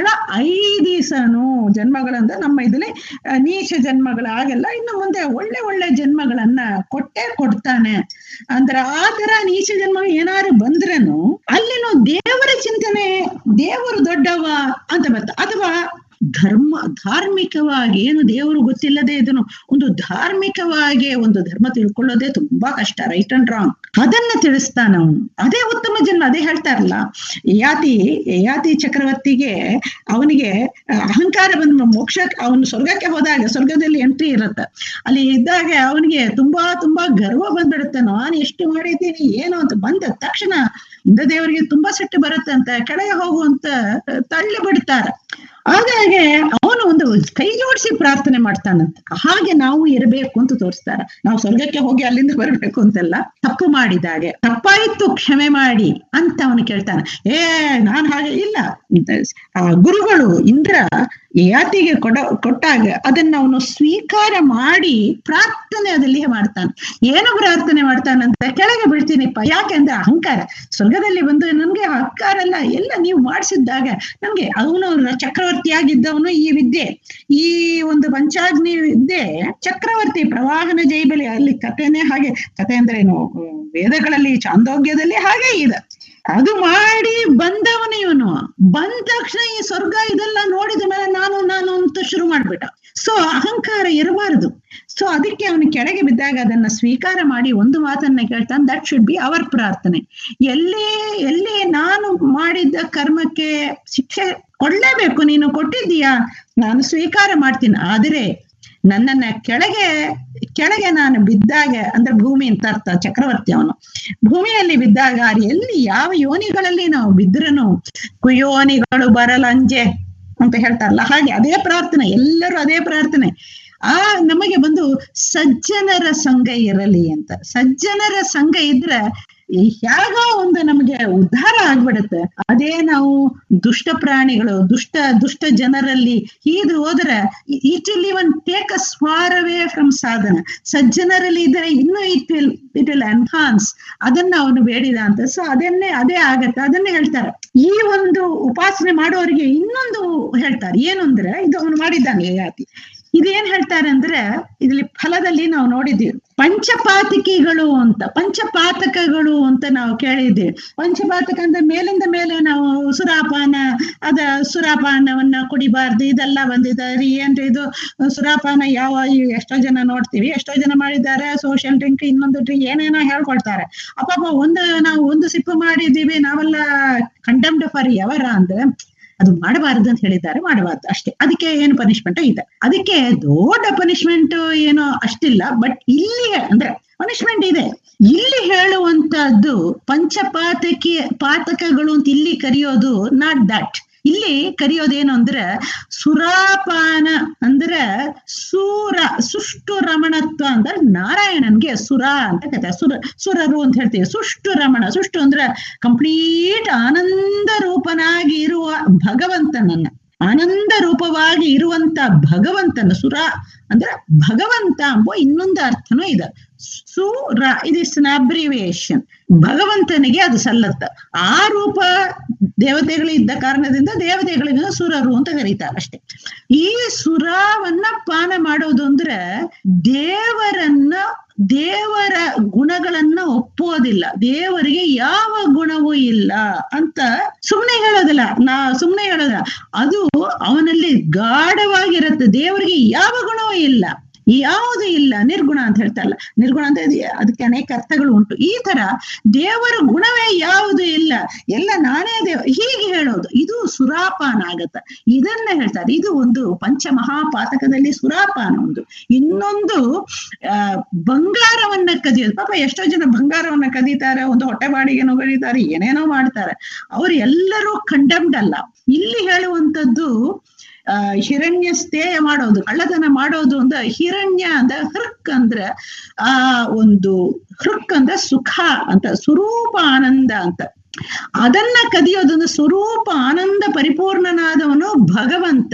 ಐದಿಸನು ಜನ್ಮಗಳಂದ್ರೆ ನಮ್ಮ ಇದ್ರಲ್ಲಿ ಆ, ನೀಚ ಜನ್ಮಗಳಾಗಲ್ಲ ಇನ್ನು ಮುಂದೆ ಒಳ್ಳೆ ಒಳ್ಳೆ ಜನ್ಮಗಳನ್ನ ಕೊಟ್ಟೆ ಕೊಡ್ತಾನೆ ಅಂದ್ರೆ ಆ ತರ ನೀಚ ಜನ್ಮ ಏನಾರು ಬಂದ್ರನು ಅಲ್ಲಿನೂ ದೇವರ ಚಿಂತನೆ ದೇವರು ದೊಡ್ಡವ ಅಂತ ಬರ್ತ ಅಥವಾ ಧರ್ಮ ಧಾರ್ಮಿಕವಾಗಿ ಏನು ದೇವರು ಗೊತ್ತಿಲ್ಲದೆ ಇದನ್ನು ಒಂದು ಧಾರ್ಮಿಕವಾಗಿ ಒಂದು ಧರ್ಮ ತಿಳ್ಕೊಳ್ಳೋದೇ ತುಂಬಾ ಕಷ್ಟ ರೈಟ್ ಅಂಡ್ ರಾಂಗ್ ಅದನ್ನ ತಿಳಿಸ್ತಾನ ಅವನು ಅದೇ ಉತ್ತಮ ಜನ್ಮ ಅದೇ ಹೇಳ್ತಾರಲ್ಲ ಯಾತಿ ಯಾತಿ ಚಕ್ರವರ್ತಿಗೆ ಅವನಿಗೆ ಅಹಂಕಾರ ಬಂದ ಮೋಕ್ಷ ಅವನು ಸ್ವರ್ಗಕ್ಕೆ ಹೋದಾಗ ಸ್ವರ್ಗದಲ್ಲಿ ಎಂಟ್ರಿ ಇರುತ್ತೆ ಅಲ್ಲಿ ಇದ್ದಾಗ ಅವನಿಗೆ ತುಂಬಾ ತುಂಬಾ ಗರ್ವ ಬಂದ್ಬಿಡುತ್ತೆ ನಾನು ಎಷ್ಟು ಮಾಡಿದ್ದೀನಿ ಏನು ಅಂತ ಬಂದ ತಕ್ಷಣ ಇಂದ ದೇವರಿಗೆ ತುಂಬಾ ಸಿಟ್ಟು ಬರುತ್ತೆ ಅಂತ ಕೆಳಗೆ ಹೋಗುವಂತ ತಳ್ಳಿ ಬಿಡ್ತಾರೆ ಹಾಗಾಗಿ ಅವನು ಒಂದು ಕೈ ಜೋಡಿಸಿ ಪ್ರಾರ್ಥನೆ ಮಾಡ್ತಾನಂತೆ ಹಾಗೆ ನಾವು ಇರಬೇಕು ಅಂತ ತೋರಿಸ್ತಾರ ನಾವು ಸ್ವರ್ಗಕ್ಕೆ ಹೋಗಿ ಅಲ್ಲಿಂದ ಬರಬೇಕು ಅಂತೆಲ್ಲ ತಪ್ಪು ಮಾಡಿದಾಗೆ ತಪ್ಪಾಯ್ತು ಕ್ಷಮೆ ಮಾಡಿ ಅಂತ ಅವನು ಕೇಳ್ತಾನೆ ಏ ನಾನ್ ಹಾಗೆ ಇಲ್ಲ ಆ ಗುರುಗಳು ಇಂದ್ರ ಯಾತಿಗೆ ಕೊಡ ಕೊಟ್ಟಾಗ ಅದನ್ನ ಅವನು ಸ್ವೀಕಾರ ಮಾಡಿ ಪ್ರಾರ್ಥನೆ ಅದಲ್ಲಿ ಮಾಡ್ತಾನೆ ಏನು ಪ್ರಾರ್ಥನೆ ಮಾಡ್ತಾನಂತ ಕೆಳಗೆ ಬೀಳ್ತೀನಿಪ್ಪ ಯಾಕೆಂದ್ರೆ ಅಹಂಕಾರ ಸ್ವರ್ಗದಲ್ಲಿ ಬಂದು ನನ್ಗೆ ಅಹಂಕಾರ ಎಲ್ಲ ಎಲ್ಲ ನೀವು ಮಾಡಿಸಿದ್ದಾಗ ನನ್ಗೆ ಅವನು ಚಕ್ರವರ್ತಿ ಆಗಿದ್ದವನು ಈ ವಿದ್ಯೆ ಈ ಒಂದು ಪಂಚಾಗ್ನಿ ವಿದ್ಯೆ ಚಕ್ರವರ್ತಿ ಪ್ರವಾಹನ ಜೈಬಲಿ ಅಲ್ಲಿ ಕಥೆನೇ ಹಾಗೆ ಕಥೆ ಅಂದ್ರೆ ಏನು ವೇದಗಳಲ್ಲಿ ಚಾಂದೋಗ್ಯದಲ್ಲಿ ಹಾಗೆ ಇದೆ ಅದು ಮಾಡಿ ಬಂದವನು ಇವನು ಬಂದ ತಕ್ಷಣ ಈ ಸ್ವರ್ಗ ಇದೆಲ್ಲ ನೋಡಿದ ಮೇಲೆ ನಾನು ನಾನು ಅಂತ ಶುರು ಮಾಡ್ಬಿಟ್ಟ ಸೊ ಅಹಂಕಾರ ಇರಬಾರದು ಸೊ ಅದಕ್ಕೆ ಅವನು ಕೆಳಗೆ ಬಿದ್ದಾಗ ಅದನ್ನ ಸ್ವೀಕಾರ ಮಾಡಿ ಒಂದು ಮಾತನ್ನ ಕೇಳ್ತಾನೆ ದಟ್ ಶುಡ್ ಬಿ ಅವರ್ ಪ್ರಾರ್ಥನೆ ಎಲ್ಲಿ ಎಲ್ಲಿ ನಾನು ಮಾಡಿದ್ದ ಕರ್ಮಕ್ಕೆ ಶಿಕ್ಷೆ ಕೊಡ್ಲೇಬೇಕು ನೀನು ಕೊಟ್ಟಿದ್ದೀಯಾ ನಾನು ಸ್ವೀಕಾರ ಮಾಡ್ತೀನಿ ಆದರೆ ನನ್ನನ್ನ ಕೆಳಗೆ ಕೆಳಗೆ ನಾನು ಬಿದ್ದಾಗ ಅಂದ್ರೆ ಭೂಮಿ ಅಂತ ಅರ್ಥ ಚಕ್ರವರ್ತಿ ಅವನು ಭೂಮಿಯಲ್ಲಿ ಬಿದ್ದಾಗ ಅದು ಎಲ್ಲಿ ಯಾವ ಯೋನಿಗಳಲ್ಲಿ ನಾವು ಬಿದ್ರನು ಕುಯೋನಿಗಳು ಬರಲಂಜೆ ಅಂತ ಹೇಳ್ತಾರಲ್ಲ ಹಾಗೆ ಅದೇ ಪ್ರಾರ್ಥನೆ ಎಲ್ಲರೂ ಅದೇ ಪ್ರಾರ್ಥನೆ ಆ ನಮಗೆ ಬಂದು ಸಜ್ಜನರ ಸಂಘ ಇರಲಿ ಅಂತ ಸಜ್ಜನರ ಸಂಘ ಇದ್ರೆ ಹೇಗೋ ಒಂದು ನಮಗೆ ಉದ್ಧಾರ ಆಗ್ಬಿಡುತ್ತೆ ಅದೇ ನಾವು ದುಷ್ಟ ಪ್ರಾಣಿಗಳು ದುಷ್ಟ ದುಷ್ಟ ಜನರಲ್ಲಿ ಹೀದು ಹೋದ್ರೆ it will even take us far away from ಸಾಧನ ಸಜ್ಜನರಲ್ಲಿ ಇದ್ರೆ ಇನ್ನೂ it will it will enhance ಅದನ್ನ ಅವನು ಬೇಡಿದ ಅಂತ ಸೊ ಅದನ್ನೇ ಅದೇ ಆಗತ್ತೆ ಅದನ್ನೇ ಹೇಳ್ತಾರೆ ಈ ಒಂದು ಉಪಾಸನೆ ಮಾಡೋರಿಗೆ ಇನ್ನೊಂದು ಹೇಳ್ತಾರೆ ಏನು ಅಂದ್ರೆ ಇದು ಅವನು ಮಾಡಿದ್ದಾನೆ ಯಾತಿ ಇದೇನ್ ಹೇಳ್ತಾರೆ ಅಂದ್ರೆ ಇಲ್ಲಿ ಫಲದಲ್ಲಿ ನಾವು ನೋಡಿದ್ದೀವಿ ಪಂಚಪಾತಕಿಗಳು ಅಂತ ಪಂಚಪಾತಕಗಳು ಅಂತ ನಾವು ಕೇಳಿದ್ದೀವಿ ಪಂಚಪಾತಕ ಅಂದ್ರೆ ಮೇಲಿಂದ ಮೇಲೆ ನಾವು ಸುರಾಪಾನ ಅದ ಸುರಾಪಾನವನ್ನ ಕುಡಿಬಾರ್ದು ಇದೆಲ್ಲ ಬಂದಿದೆ ಏನ್ರಿ ಇದು ಸುರಾಪಾನ ಯಾವ ಈ- ಎಷ್ಟೋ ಜನ ನೋಡ್ತೀವಿ ಎಷ್ಟೋ ಜನ ಮಾಡಿದ್ದಾರೆ ಸೋಷಿಯಲ್ ಡ್ರಿಂಕ್ ಇನ್ನೊಂದು ಡ್ರಿಂಕ್ ಏನೇನೋ ಹೇಳ್ಕೊಳ್ತಾರೆ ಅಪ್ಪಪ್ಪ ಒಂದು ನಾವು ಒಂದು ಸಿಪ್ಪು ಮಾಡಿದೀವಿ ನಾವೆಲ್ಲ ಕಂಡಮ್ಡ್ ಫಾರ್ ಎವರ ಅಂದ್ರೆ ಅದು ಮಾಡಬಾರದು ಅಂತ ಹೇಳಿದ್ದಾರೆ ಮಾಡಬಾರ್ದು ಅಷ್ಟೇ ಅದಕ್ಕೆ ಏನು ಪನಿಷ್ಮೆಂಟ್ ಇದೆ ಅದಕ್ಕೆ ದೊಡ್ಡ ಪನಿಷ್ಮೆಂಟ್ ಏನೋ ಅಷ್ಟಿಲ್ಲ ಬಟ್ ಇಲ್ಲಿ ಅಂದ್ರೆ ಪನಿಷ್ಮೆಂಟ್ ಇದೆ ಇಲ್ಲಿ ಹೇಳುವಂತದ್ದು ಪಂಚಪಾತಕಿ ಪಾತಕಗಳು ಅಂತ ಇಲ್ಲಿ ಕರೆಯೋದು ನಾಟ್ ದಟ್ ಇಲ್ಲಿ ಕರೆಯೋದೇನು ಅಂದ್ರೆ ಸುರಾಪಾನ ಅಂದ್ರೆ ಸೂರ ಸುಷ್ಟು ರಮಣತ್ವ ಅಂದ್ರೆ ನಾರಾಯಣನ್ಗೆ ಸುರ ಅಂತ ಕತೆ ಸುರ ಸುರರು ಅಂತ ಹೇಳ್ತೀವಿ ಸುಷ್ಟು ರಮಣ ಸುಷ್ಟು ಅಂದ್ರೆ ಕಂಪ್ಲೀಟ್ ಆನಂದ ರೂಪನಾಗಿ ಇರುವ ಭಗವಂತನನ್ನ ಆನಂದ ರೂಪವಾಗಿ ಇರುವಂತ ಭಗವಂತನ ಸುರ ಅಂದ್ರೆ ಭಗವಂತ ಎಂಬ ಇನ್ನೊಂದು ಅರ್ಥನೂ ಇದೆ ಸುರ ಇದಿಸ್ ಅಬ್ರಿವೇಶನ್ ಭಗವಂತನಿಗೆ ಅದು ಸಲ್ಲತ್ತ ಆ ರೂಪ ದೇವತೆಗಳು ಇದ್ದ ಕಾರಣದಿಂದ ದೇವತೆಗಳಿಗೆ ಸುರರು ಅಂತ ಕರೀತಾರೆ ಅಷ್ಟೇ ಈ ಸುರವನ್ನ ಪಾನ ಮಾಡೋದು ಅಂದ್ರೆ ದೇವರನ್ನ ದೇವರ ಗುಣಗಳನ್ನ ಒಪ್ಪೋದಿಲ್ಲ ದೇವರಿಗೆ ಯಾವ ಗುಣವೂ ಇಲ್ಲ ಅಂತ ಸುಮ್ನೆ ಹೇಳೋದಿಲ್ಲ ನಾ ಸುಮ್ನೆ ಹೇಳೋದಿಲ್ಲ ಅದು ಅವನಲ್ಲಿ ಗಾಢವಾಗಿರುತ್ತೆ ದೇವರಿಗೆ ಯಾವ ಗುಣವೂ ಇಲ್ಲ ಯಾವುದು ಇಲ್ಲ ನಿರ್ಗುಣ ಅಂತ ಹೇಳ್ತಾರಲ್ಲ ನಿರ್ಗುಣ ಅಂತ ಇದೆ, ಅದಕ್ಕೆ ಅನೇಕ ಅರ್ಥಗಳು ಉಂಟು ಈ ತರ ದೇವರ ಗುಣವೇ ಯಾವುದು ಇಲ್ಲ ಎಲ್ಲ ನಾನೇ ದೇವ ಹೀಗೆ ಹೇಳೋದು ಇದು ಸುರಾಪಾನ ಆಗತ್ತ ಇದನ್ನ ಹೇಳ್ತಾರೆ ಇದು ಒಂದು ಪಂಚಮಹಾಪಾತಕದಲ್ಲಿ ಸುರಾಪಾನ ಒಂದು ಇನ್ನೊಂದು ಆ ಬಂಗಾರವನ್ನ ಕದಿಯೋದು ಪಾಪ ಎಷ್ಟೋ ಜನ ಬಂಗಾರವನ್ನ ಕದೀತಾರೆ ಒಂದು ಹೊಟ್ಟೆ ಬಾಡಿಗೆನೋ ಕದೀತಾರೆ ಏನೇನೋ ಮಾಡ್ತಾರೆ ಅವ್ರು ಎಲ್ಲರೂ ಕಂಡಮ್ಡ್ ಅಲ್ಲ ಇಲ್ಲಿ ಹೇಳುವಂತದ್ದು ಆ ಹಿರಣ್ಯ ಸ್ಥೇಯ ಮಾಡೋದು ಕಳ್ಳತನ ಮಾಡೋದು ಅಂತ ಹಿರಣ್ಯ ಅಂತ ಹೃಕ್ ಅಂದ್ರ ಆ ಒಂದು ಹೃಕ್ ಅಂದ್ರೆ ಸುಖ ಅಂತ ಸ್ವರೂಪ ಆನಂದ ಅಂತ ಅದನ್ನ ಕದಿಯೋದೊಂದು ಸ್ವರೂಪ ಆನಂದ ಪರಿಪೂರ್ಣನಾದವನು ಭಗವಂತ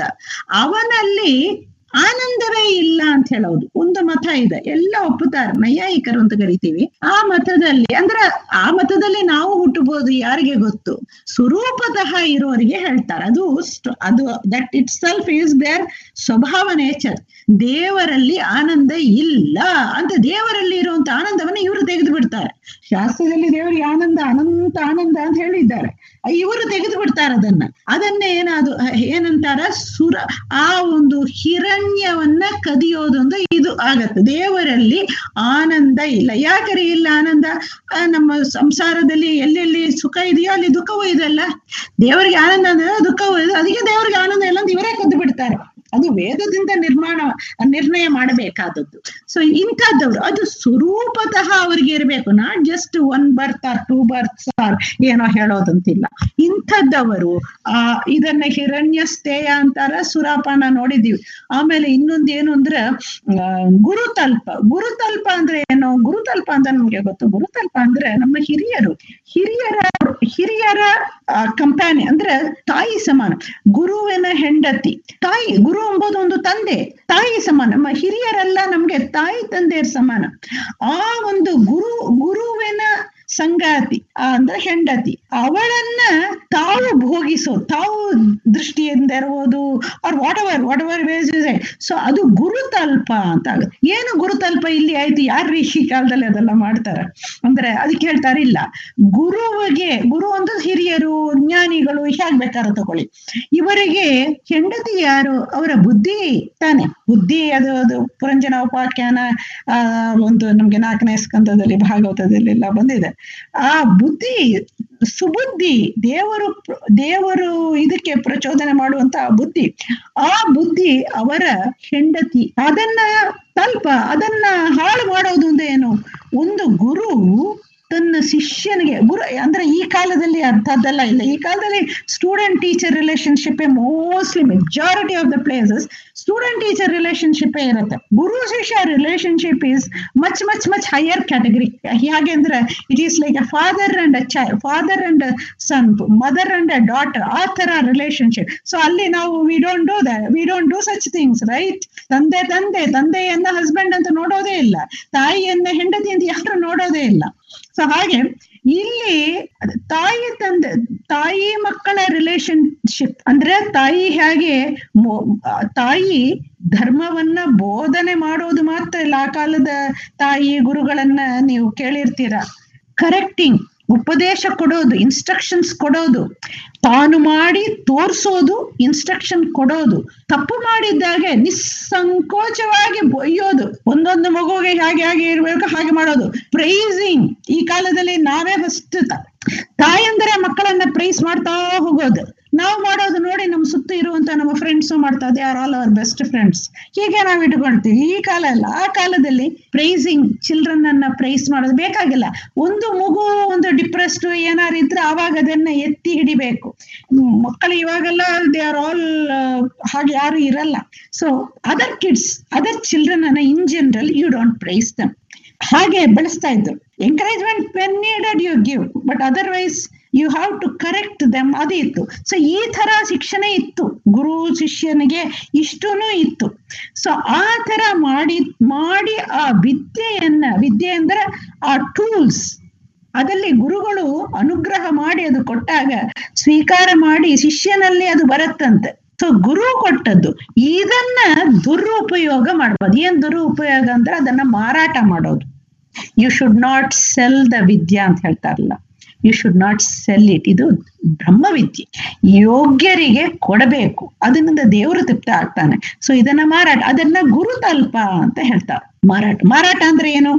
ಅವನಲ್ಲಿ ಆನಂದವೇ ಇಲ್ಲ ಅಂತ ಹೇಳೋದು ಒಂದು ಮತ ಇದೆ ಎಲ್ಲ ಒಪ್ಪುತ್ತಾರೆ ನೈಯಾಯಿಕರು ಅಂತ ಕರಿತೀವಿ ಆ ಮತದಲ್ಲಿ ಅಂದ್ರೆ ಆ ಮತದಲ್ಲಿ ನಾವು ಹುಟ್ಟಬಹುದು ಯಾರಿಗೆ ಗೊತ್ತು ಸ್ವರೂಪತಃ ಇರೋರಿಗೆ ಹೇಳ್ತಾರೆ ಅದು ಸ್ಟ್- ಅದು that itself is there ಸ್ವಭಾವ ನೇಚರ್ ದೇವರಲ್ಲಿ ಆನಂದ ಇಲ್ಲ ಅಂತ ದೇವರಲ್ಲಿ ಇರುವಂತ ಆನಂದವನ್ನ ಇವರು ತೆಗೆದು ಬಿಡ್ತಾರೆ ಶಾಸ್ತ್ರದಲ್ಲಿ ದೇವರಿಗೆ ಆನಂದ ಅನಂತ ಆನಂದ ಅಂತ ಹೇಳಿದ್ದಾರೆ ಇವರು ತೆಗೆದು ಬಿಡ್ತಾರೆ ಅದನ್ನ ಅದನ್ನೇ ಏನಾದು ಏನಂತಾರ ಸುರ ಆ ಒಂದು ಹಿರಣ್ಯವನ್ನ ಕದಿಯೋದೊಂದು ಇದು ಆಗತ್ತೆ ದೇವರಲ್ಲಿ ಆನಂದ ಇಲ್ಲ ಯಾಕರೆ ಇಲ್ಲ ಆನಂದ ಆ, ನಮ್ಮ ಸಂಸಾರದಲ್ಲಿ ಎಲ್ಲೆಲ್ಲಿ ಸುಖ ಇದೆಯೋ ಅಲ್ಲಿ ದುಃಖವೂ ಇದೆಲ್ಲ ದೇವರಿಗೆ ಆನಂದ ಅಂದ್ರೆ ದುಃಖವೂ ಇದೆ ಅದಕ್ಕೆ ದೇವರಿಗೆ ಆನಂದ ಇಲ್ಲ ಅಂತ ಇವರೇ ಕದ್ದು ಬಿಡ್ತಾರೆ ಅದು ವೇದದಿಂದ ನಿರ್ಮಾಣ ನಿರ್ಣಯ ಮಾಡಬೇಕಾದದ್ದು ಸೊ ಇಂಥದ್ದವ್ರು ಅದು ಸ್ವರೂಪತಃ ಅವ್ರಿಗೆ ಇರಬೇಕು not just one birth or two births or ಏನೋ ಹೇಳೋದಂತಿಲ್ಲ ಇಂಥದ್ದವರು ಆ ಇದನ್ನ ಹಿರಣ್ಯಸ್ಥೇಯ ಅಂತಾರ ಸುರಾಪಾನ ನೋಡಿದೀವಿ ಆಮೇಲೆ ಇನ್ನೊಂದು ಏನು ಅಂದ್ರೆ ಆ, ಗುರುತಲ್ಪ ಗುರುತಲ್ಪ ಅಂದ್ರೆ ಏನು ಗುರುತಲ್ಪ ಅಂತ ನಮ್ಗೆ ಗೊತ್ತು ಗುರುತಲ್ಪ ಅಂದ್ರೆ ನಮ್ಮ ಹಿರಿಯರು ಹಿರಿಯರ ಹಿರಿಯರ ಕಂಪ್ಯಾನಿ ಅಂದ್ರೆ ತಾಯಿ ಸಮಾನ ಗುರುವಿನ ಹೆಂಡತಿ ತಾಯಿ ಗುರು ಎಂಬುದು ಒಂದು ತಂದೆ ತಾಯಿ ಸಮಾನ ನಮ್ಮ ಹಿರಿಯರೆಲ್ಲ ನಮ್ಗೆ ತಾಯಿ ತಂದೆಯರ ಸಮಾನ ಆ ಒಂದು ಗುರು ಗುರುವಿನ ಸಂಗಾತಿ ಆ ಅಂದ್ರೆ ಹೆಂಡತಿ ಅವಳನ್ನ ತಾವು ಭೋಗಿಸೋದು ತಾವು ದೃಷ್ಟಿಯಿಂದ ಇರ್ಬೋದು ಅವ್ರ whatever whatever ways so ಅದು ಗುರುತಲ್ಪ ಅಂತ ಆಗುತ್ತೆ ಏನು ಗುರುತಲ್ಪ ಇಲ್ಲಿ ಆಯ್ತು ಯಾರು ಈ ಕಾಲದಲ್ಲಿ ಅದೆಲ್ಲ ಮಾಡ್ತಾರೆ ಅಂದ್ರೆ ಅದಕ್ಕೆ ಹೇಳ್ತಾರೆ ಇಲ್ಲ ಗುರುವಿಗೆ ಗುರು ಅಂದ್ರೆ ಹಿರಿಯರು ಜ್ಞಾನಿಗಳು ಹೇಗ್ ಬೇಕಾದ್ರೆ ತಗೊಳ್ಳಿ ಇವರಿಗೆ ಹೆಂಡತಿ ಯಾರು ಅವರ ಬುದ್ಧಿ ತಾನೆ ಬುದ್ಧಿ ಅದು ಅದು ಪುರಂಜನ ಉಪಾಖ್ಯಾನ ಆ ಒಂದು ನಮ್ಗೆ ನಾಲ್ಕನೇ ಸ್ಕಂದದಲ್ಲಿ ಭಾಗವತದಲ್ಲಿ ಎಲ್ಲ ಬಂದಿದೆ ಆ ಬುದ್ಧಿ ಸುಬುದ್ಧಿ ದೇವರು ಪ್ರ- ದೇವರು ಇದಕ್ಕೆ ಪ್ರಚೋದನೆ ಮಾಡುವಂತ ಬುದ್ಧಿ ಆ ಬುದ್ಧಿ ಅವರ ಹೆಂಡತಿ ಅದನ್ನ ತಲ್ಪ ಅದನ್ನ ಹಾಳು ಮಾಡೋದು ಅಂದ್ರೆ ಏನು ಒಂದು ಗುರು ತನ್ನ ಶಿಷ್ಯನಿಗೆ ಗುರು ಅಂದ್ರೆ ಈ ಕಾಲದಲ್ಲಿ ಅಂಥದ್ದೆಲ್ಲ ಇಲ್ಲ ಈ ಕಾಲದಲ್ಲಿ student teacher relationship mostly majority of the places student teacher relationship ಇರುತ್ತೆ guru shishya relationship is much much much higher category ಹೇಗೆ ಅಂದ್ರೆ it is like a father and a child father and son mother and a daughter ಆ ತರ relationship so ಅಲ್ಲಿ ನಾವು we don't do the we don't do such things right ತಂದೆ ತಂದೆ ತಂದೆಯನ್ನ husband ಅಂತ ನೋಡೋದೇ ಇಲ್ಲ ತಾಯಿಯನ್ನ ಹೆಂಡತಿ ಅಂತ ಯಾರು ನೋಡೋದೇ ಇಲ್ಲ ಸೊ ಹಾಗೆ ಇಲ್ಲಿ ತಾಯಿ ತಂದೆ ತಾಯಿ ಮಕ್ಕಳ ರಿಲೇಶನ್ಶಿಪ್ ಅಂದ್ರೆ ತಾಯಿ ಹೇಗೆ ಮೊ- ಆ, ತಾಯಿ ಧರ್ಮವನ್ನ ಬೋಧನೆ ಮಾಡೋದು ಮಾತ್ರ ಇಲ್ಲ ಆ ಕಾಲದ ತಾಯಿ ಗುರುಗಳನ್ನ ನೀವು ಕೇಳಿರ್ತೀರ ಕರೆಕ್ಟಿಂಗ್ ಉಪದೇಶ ಕೊಡೋದು ಇನ್ಸ್ಟ್ರಕ್ಷನ್ಸ್ ಕೊಡೋದು ತಾನು ಮಾಡಿ ತೋರ್ಸೋದು ಇನ್ಸ್ಟ್ರಕ್ಷನ್ ಕೊಡೋದು ತಪ್ಪು ಮಾಡಿದ್ದಾಗೆ ನಿಸ್ಸಂಕೋಚವಾಗಿ ಬೊಯ್ಯೋದು ಒಂದೊಂದು ಮಗುವಿಗೆ ಹೇಗೆ ಹೇಗೆ ಇರ್ಬೇಕು ಹಾಗೆ ಮಾಡೋದು ಪ್ರೈಸಿಂಗ್ ಈ ಕಾಲದಲ್ಲಿ ನಾವೇ ಫಸ್ಟ್ ತಾಯಂದ್ರೆ ಮಕ್ಕಳನ್ನ ಪ್ರೈಸ್ ಮಾಡ್ತಾ ಹೋಗೋದು ನಾವು ಮಾಡೋದು ನೋಡಿ ನಮ್ಮ ಸುತ್ತ ಇರುವಂತ ನಮ್ಮ ಫ್ರೆಂಡ್ಸ್ ಮಾಡ್ತಾ they are all our best friends ಹೀಗೆ ನಾವು ಇಟ್ಕೊಳ್ತೀವಿ ಈ ಕಾಲ ಅಲ್ಲ ಆ ಕಾಲದಲ್ಲಿ ಪ್ರೈಸಿಂಗ್ ಚಿಲ್ಡ್ರನ್ ಅನ್ನ ಪ್ರೈಸ್ ಮಾಡೋದು ಬೇಕಾಗಿಲ್ಲ ಒಂದು ಮಗು ಒಂದು ಡಿಪ್ರೆಸ್ಡ್ ಏನಾರು ಇದ್ರೆ ಅವಾಗ ಅದನ್ನ ಎತ್ತಿ ಹಿಡಿಬೇಕು ಹ್ಮ್, ಮಕ್ಕಳು ಇವಾಗೆಲ್ಲ ದೇ ಆರ್ ಆಲ್ ಹಾಗೆ ಯಾರು ಇರಲ್ಲ so other kids other children ಅನ್ನ in general you don't praise them ಹಾಗೆ ಬೆಳೆಸ್ತಾ ಇದ್ರು encouragement when needed you give but otherwise you have to correct them ಅದು ಇತ್ತು ಸೊ ಈ ತರ ಶಿಕ್ಷಣ ಇತ್ತು ಗುರು ಶಿಷ್ಯನಿಗೆ ಇಷ್ಟೂನು ಇತ್ತು ಸೊ ಆ ತರ ಮಾಡಿ ಮಾಡಿ ಆ ವಿದ್ಯೆಯನ್ನ ವಿದ್ಯೆ ಅಂದ್ರೆ ಆ ಟೂಲ್ಸ್ ಅದಲ್ಲಿ ಗುರುಗಳು ಅನುಗ್ರಹ ಮಾಡಿ ಅದು ಕೊಟ್ಟಾಗ ಸ್ವೀಕಾರ ಮಾಡಿ ಶಿಷ್ಯನಲ್ಲಿ ಅದು ಬರುತ್ತಂತೆ ಸೊ ಗುರು ಕೊಟ್ಟದ್ದು ಇದನ್ನ ದುರುಪಯೋಗ ಮಾಡ್ಬೋದು ಏನ್ ದುರುಪಯೋಗ ಅಂದ್ರೆ ಅದನ್ನ ಮಾರಾಟ ಮಾಡೋದು you should not sell the vidya ಅಂತ ಹೇಳ್ತಾರಲ್ಲ you should not sell it ಇದು ಬ್ರಹ್ಮವಿದ್ಯೆ ಯೋಗ್ಯರಿಗೆ ಕೊಡಬೇಕು ಅದರಿಂದ ದೇವರು ತೃಪ್ತ ಆಗ್ತಾನೆ ಸೊ ಇದನ್ನ ಮಾರಾಟ ಅದನ್ನ ಗುರುತಲ್ಪ ಅಂತ ಹೇಳ್ತಾರೆ ಮಾರಾಟ ಮಾರಾಟ ಅಂದ್ರೆ ಏನು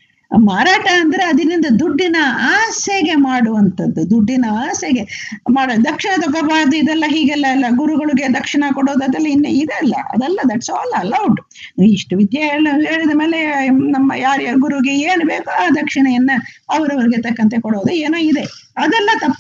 ಮಾರಾಟ ಅಂದ್ರೆ ಅದರಿಂದ ದುಡ್ಡಿನ ಆಸೆಗೆ ಮಾಡುವಂಥದ್ದು ದುಡ್ಡಿನ ಆಸೆಗೆ ಮಾಡೋ ದಕ್ಷಿಣ ತಗೋಬಾರ್ದು ಇದೆಲ್ಲ ಹೀಗೆಲ್ಲ ಅಲ್ಲ ಗುರುಗಳಿಗೆ ದಕ್ಷಿಣ ಕೊಡೋದು ಅದೆಲ್ಲ ಇನ್ನು ಇದೆಲ್ಲ ಅದೆಲ್ಲ ದಟ್ಸ್ ಆಲ್ ಅಲೌಡ್ ಇಷ್ಟು ವಿದ್ಯೆ ಹೇಳ- ಹೇಳಿದ ಮೇಲೆ ನಮ್ಮ ಯಾರ್ಯಾರ ಗುರುಗೆ ಏನು ಬೇಕೋ ಆ ದಕ್ಷಿಣೆಯನ್ನ ಅವರವರಿಗೆ ತಕ್ಕಂತೆ ಕೊಡೋದು ಏನೋ ಇದೆ ಅದೆಲ್ಲ ತಪ್ಪಲ್ಲ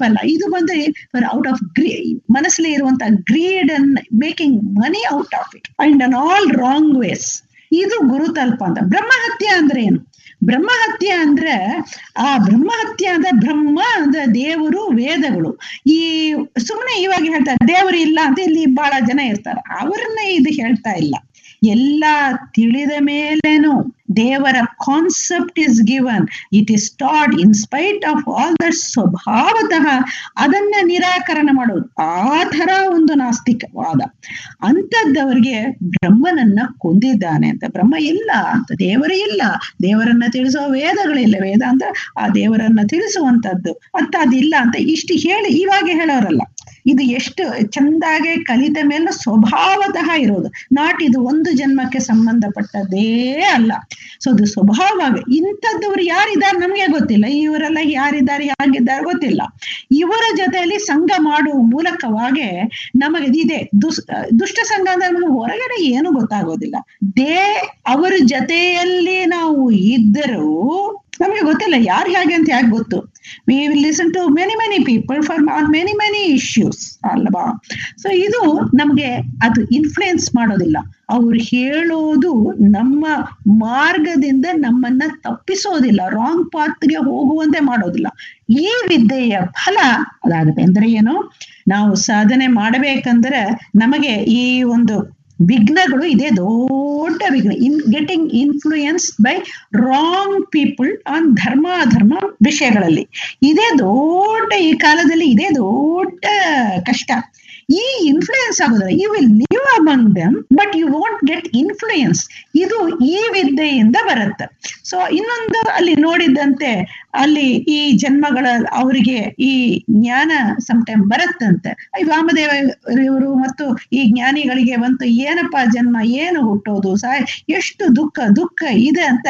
ತಪ್ಪಲ್ಲ ಇದು ಬಂದು ಔಟ್ ಆಫ್ ಗ್ರೀ ಮನಸ್ಸಲ್ಲಿ ಇರುವಂತ greed and making money out of it and in all wrong ways ಇದು ಗುರುತಲ್ಪ ಅಂತ ಬ್ರಹ್ಮಹತ್ಯೆ ಅಂದ್ರೆ ಏನು ಬ್ರಹ್ಮಹತ್ಯೆ ಅಂದ್ರೆ ಆ ಬ್ರಹ್ಮಹತ್ಯೆ ಅಂದ್ರೆ ಬ್ರಹ್ಮ ಅಂದ್ರೆ ದೇವರು ವೇದಗಳು ಈ ಸುಮ್ಮನೆ ಇವಾಗ ಹೇಳ್ತಾರೆ ದೇವರು ಇಲ್ಲ ಅಂತ ಇಲ್ಲಿ ಬಹಳ ಜನ ಇರ್ತಾರೆ ಅವ್ರನ್ನ ಇದು ಹೇಳ್ತಾ ಇಲ್ಲ ಎಲ್ಲ ತಿಳಿದ ಮೇಲೇನು ದೇವರ concept is given it is taught in spite of all that ಸ್ವಭಾವತಃ ಅದನ್ನ ನಿರಾಕರಣ ಮಾಡೋದು ಆ ತರ ಒಂದು ನಾಸ್ತಿಕವಾದ ಅಂಥದ್ದವರಿಗೆ ಬ್ರಹ್ಮನನ್ನ ಕೊಂದಿದ್ದಾನೆ ಅಂತ ಬ್ರಹ್ಮ ಇಲ್ಲ ಅಂತ ದೇವರು ಇಲ್ಲ ದೇವರನ್ನ ತಿಳಿಸುವ ವೇದಗಳಿಲ್ಲ ವೇದ ಅಂತ ಆ ದೇವರನ್ನ ತಿಳಿಸುವಂತದ್ದು ಅಂತ ಅದಿಲ್ಲ ಅಂತ ಇಷ್ಟು ಹೇಳಿ ಇವಾಗ ಹೇಳೋರಲ್ಲ ಇದು ಎಷ್ಟು ಚಂದಾಗೆ ಕಲಿತ ಮೇಲೆ ಸ್ವಭಾವತಃ ಇರೋದು ನಾಟ್ ಇದು ಒಂದು ಜನ್ಮಕ್ಕೆ ಸಂಬಂಧಪಟ್ಟದ್ದೇ ಅಲ್ಲ ಸೊ ಅದು ಸ್ವಭಾವ ಇಂಥದ್ದವ್ರು ಯಾರಿದ್ದಾರೆ ನಮ್ಗೆ ಗೊತ್ತಿಲ್ಲ ಇವರೆಲ್ಲ ಯಾರಿದ್ದಾರೆ ಹೇಗಿದ್ದಾರೆ ಗೊತ್ತಿಲ್ಲ ಇವರ ಜೊತೆಯಲ್ಲಿ ಸಂಘ ಮಾಡುವ ಮೂಲಕವಾಗಿ ನಮಗೆ ಇದೆ ದುಸ್ ದುಷ್ಟ ಸಂಘ ಅಂದ್ರೆ ನಮಗೆ ಹೊರಗಡೆ ಏನು ಗೊತ್ತಾಗೋದಿಲ್ಲ ದೇ ಅವರ ಜೊತೆಯಲ್ಲಿ ನಾವು ಇದ್ದರೂ ನಮಗೆ ಗೊತ್ತಿಲ್ಲ ಯಾರು ಹೇಗೆ ಅಂತ ಯಾಕೆ ಗೊತ್ತು we will listen to many many people for on many many issues ಅಲ್ವಾ ಸೊ ಇದು ನಮಗೆ ಅದು ಇನ್ಫ್ಲುಯೆನ್ಸ್ ಮಾಡೋದಿಲ್ಲ ಅವ್ರು ಹೇಳೋದು ನಮ್ಮ ಮಾರ್ಗದಿಂದ ನಮ್ಮನ್ನ ತಪ್ಪಿಸೋದಿಲ್ಲ ರಾಂಗ್ ಪಾತ್ಗೆ ಹೋಗುವಂತೆ ಮಾಡೋದಿಲ್ಲ ಈ ವಿದ್ಯೆಯ ಫಲ ಅದಾಗುತ್ತೆ ಅಂದ್ರೆ ಏನು ನಾವು ಸಾಧನೆ ಮಾಡಬೇಕಂದ್ರೆ ನಮಗೆ ಈ ಒಂದು ವಿಘ್ನಗಳು ಇದೆ ದೊಡ್ಡ ವಿಘ್ನ in getting influence by wrong people on ಧರ್ಮ ಅಧರ್ಮ ವಿಷಯಗಳಲ್ಲಿ ಇದೇ ದೊಡ್ಡ ಈ ಕಾಲದಲ್ಲಿ ಇದೇ ದೊಡ್ಡ ಕಷ್ಟ ಈ ಇನ್ಫ್ಲೂಯೆನ್ಸ್ ಆಗೋದಿಲ್ಲ you will live among them but you want get influence ಇದು ಈ ವಿದ್ಯೆಯಿಂದ ಬರುತ್ತೆ ಸೊ ಇನ್ನೊಂದು ಅಲ್ಲಿ ನೋಡಿದ್ದಂತೆ ಅಲ್ಲಿ ಈ ಜನ್ಮಗಳ ಅವರಿಗೆ ಈ ಜ್ಞಾನ ಸಮಟೈಮ್ ಬರುತ್ತಂತೆ ಈ ವಾಮದೇವ ಇವರು ಮತ್ತು ಈ ಜ್ಞಾನಿಗಳಿಗೆ ಬಂತು ಏನಪ್ಪಾ ಜನ್ಮ ಏನು ಹುಟ್ಟೋದು ಸಾಯ್ ಎಷ್ಟು ದುಃಖ ದುಃಖ ಇದೆ ಅಂತ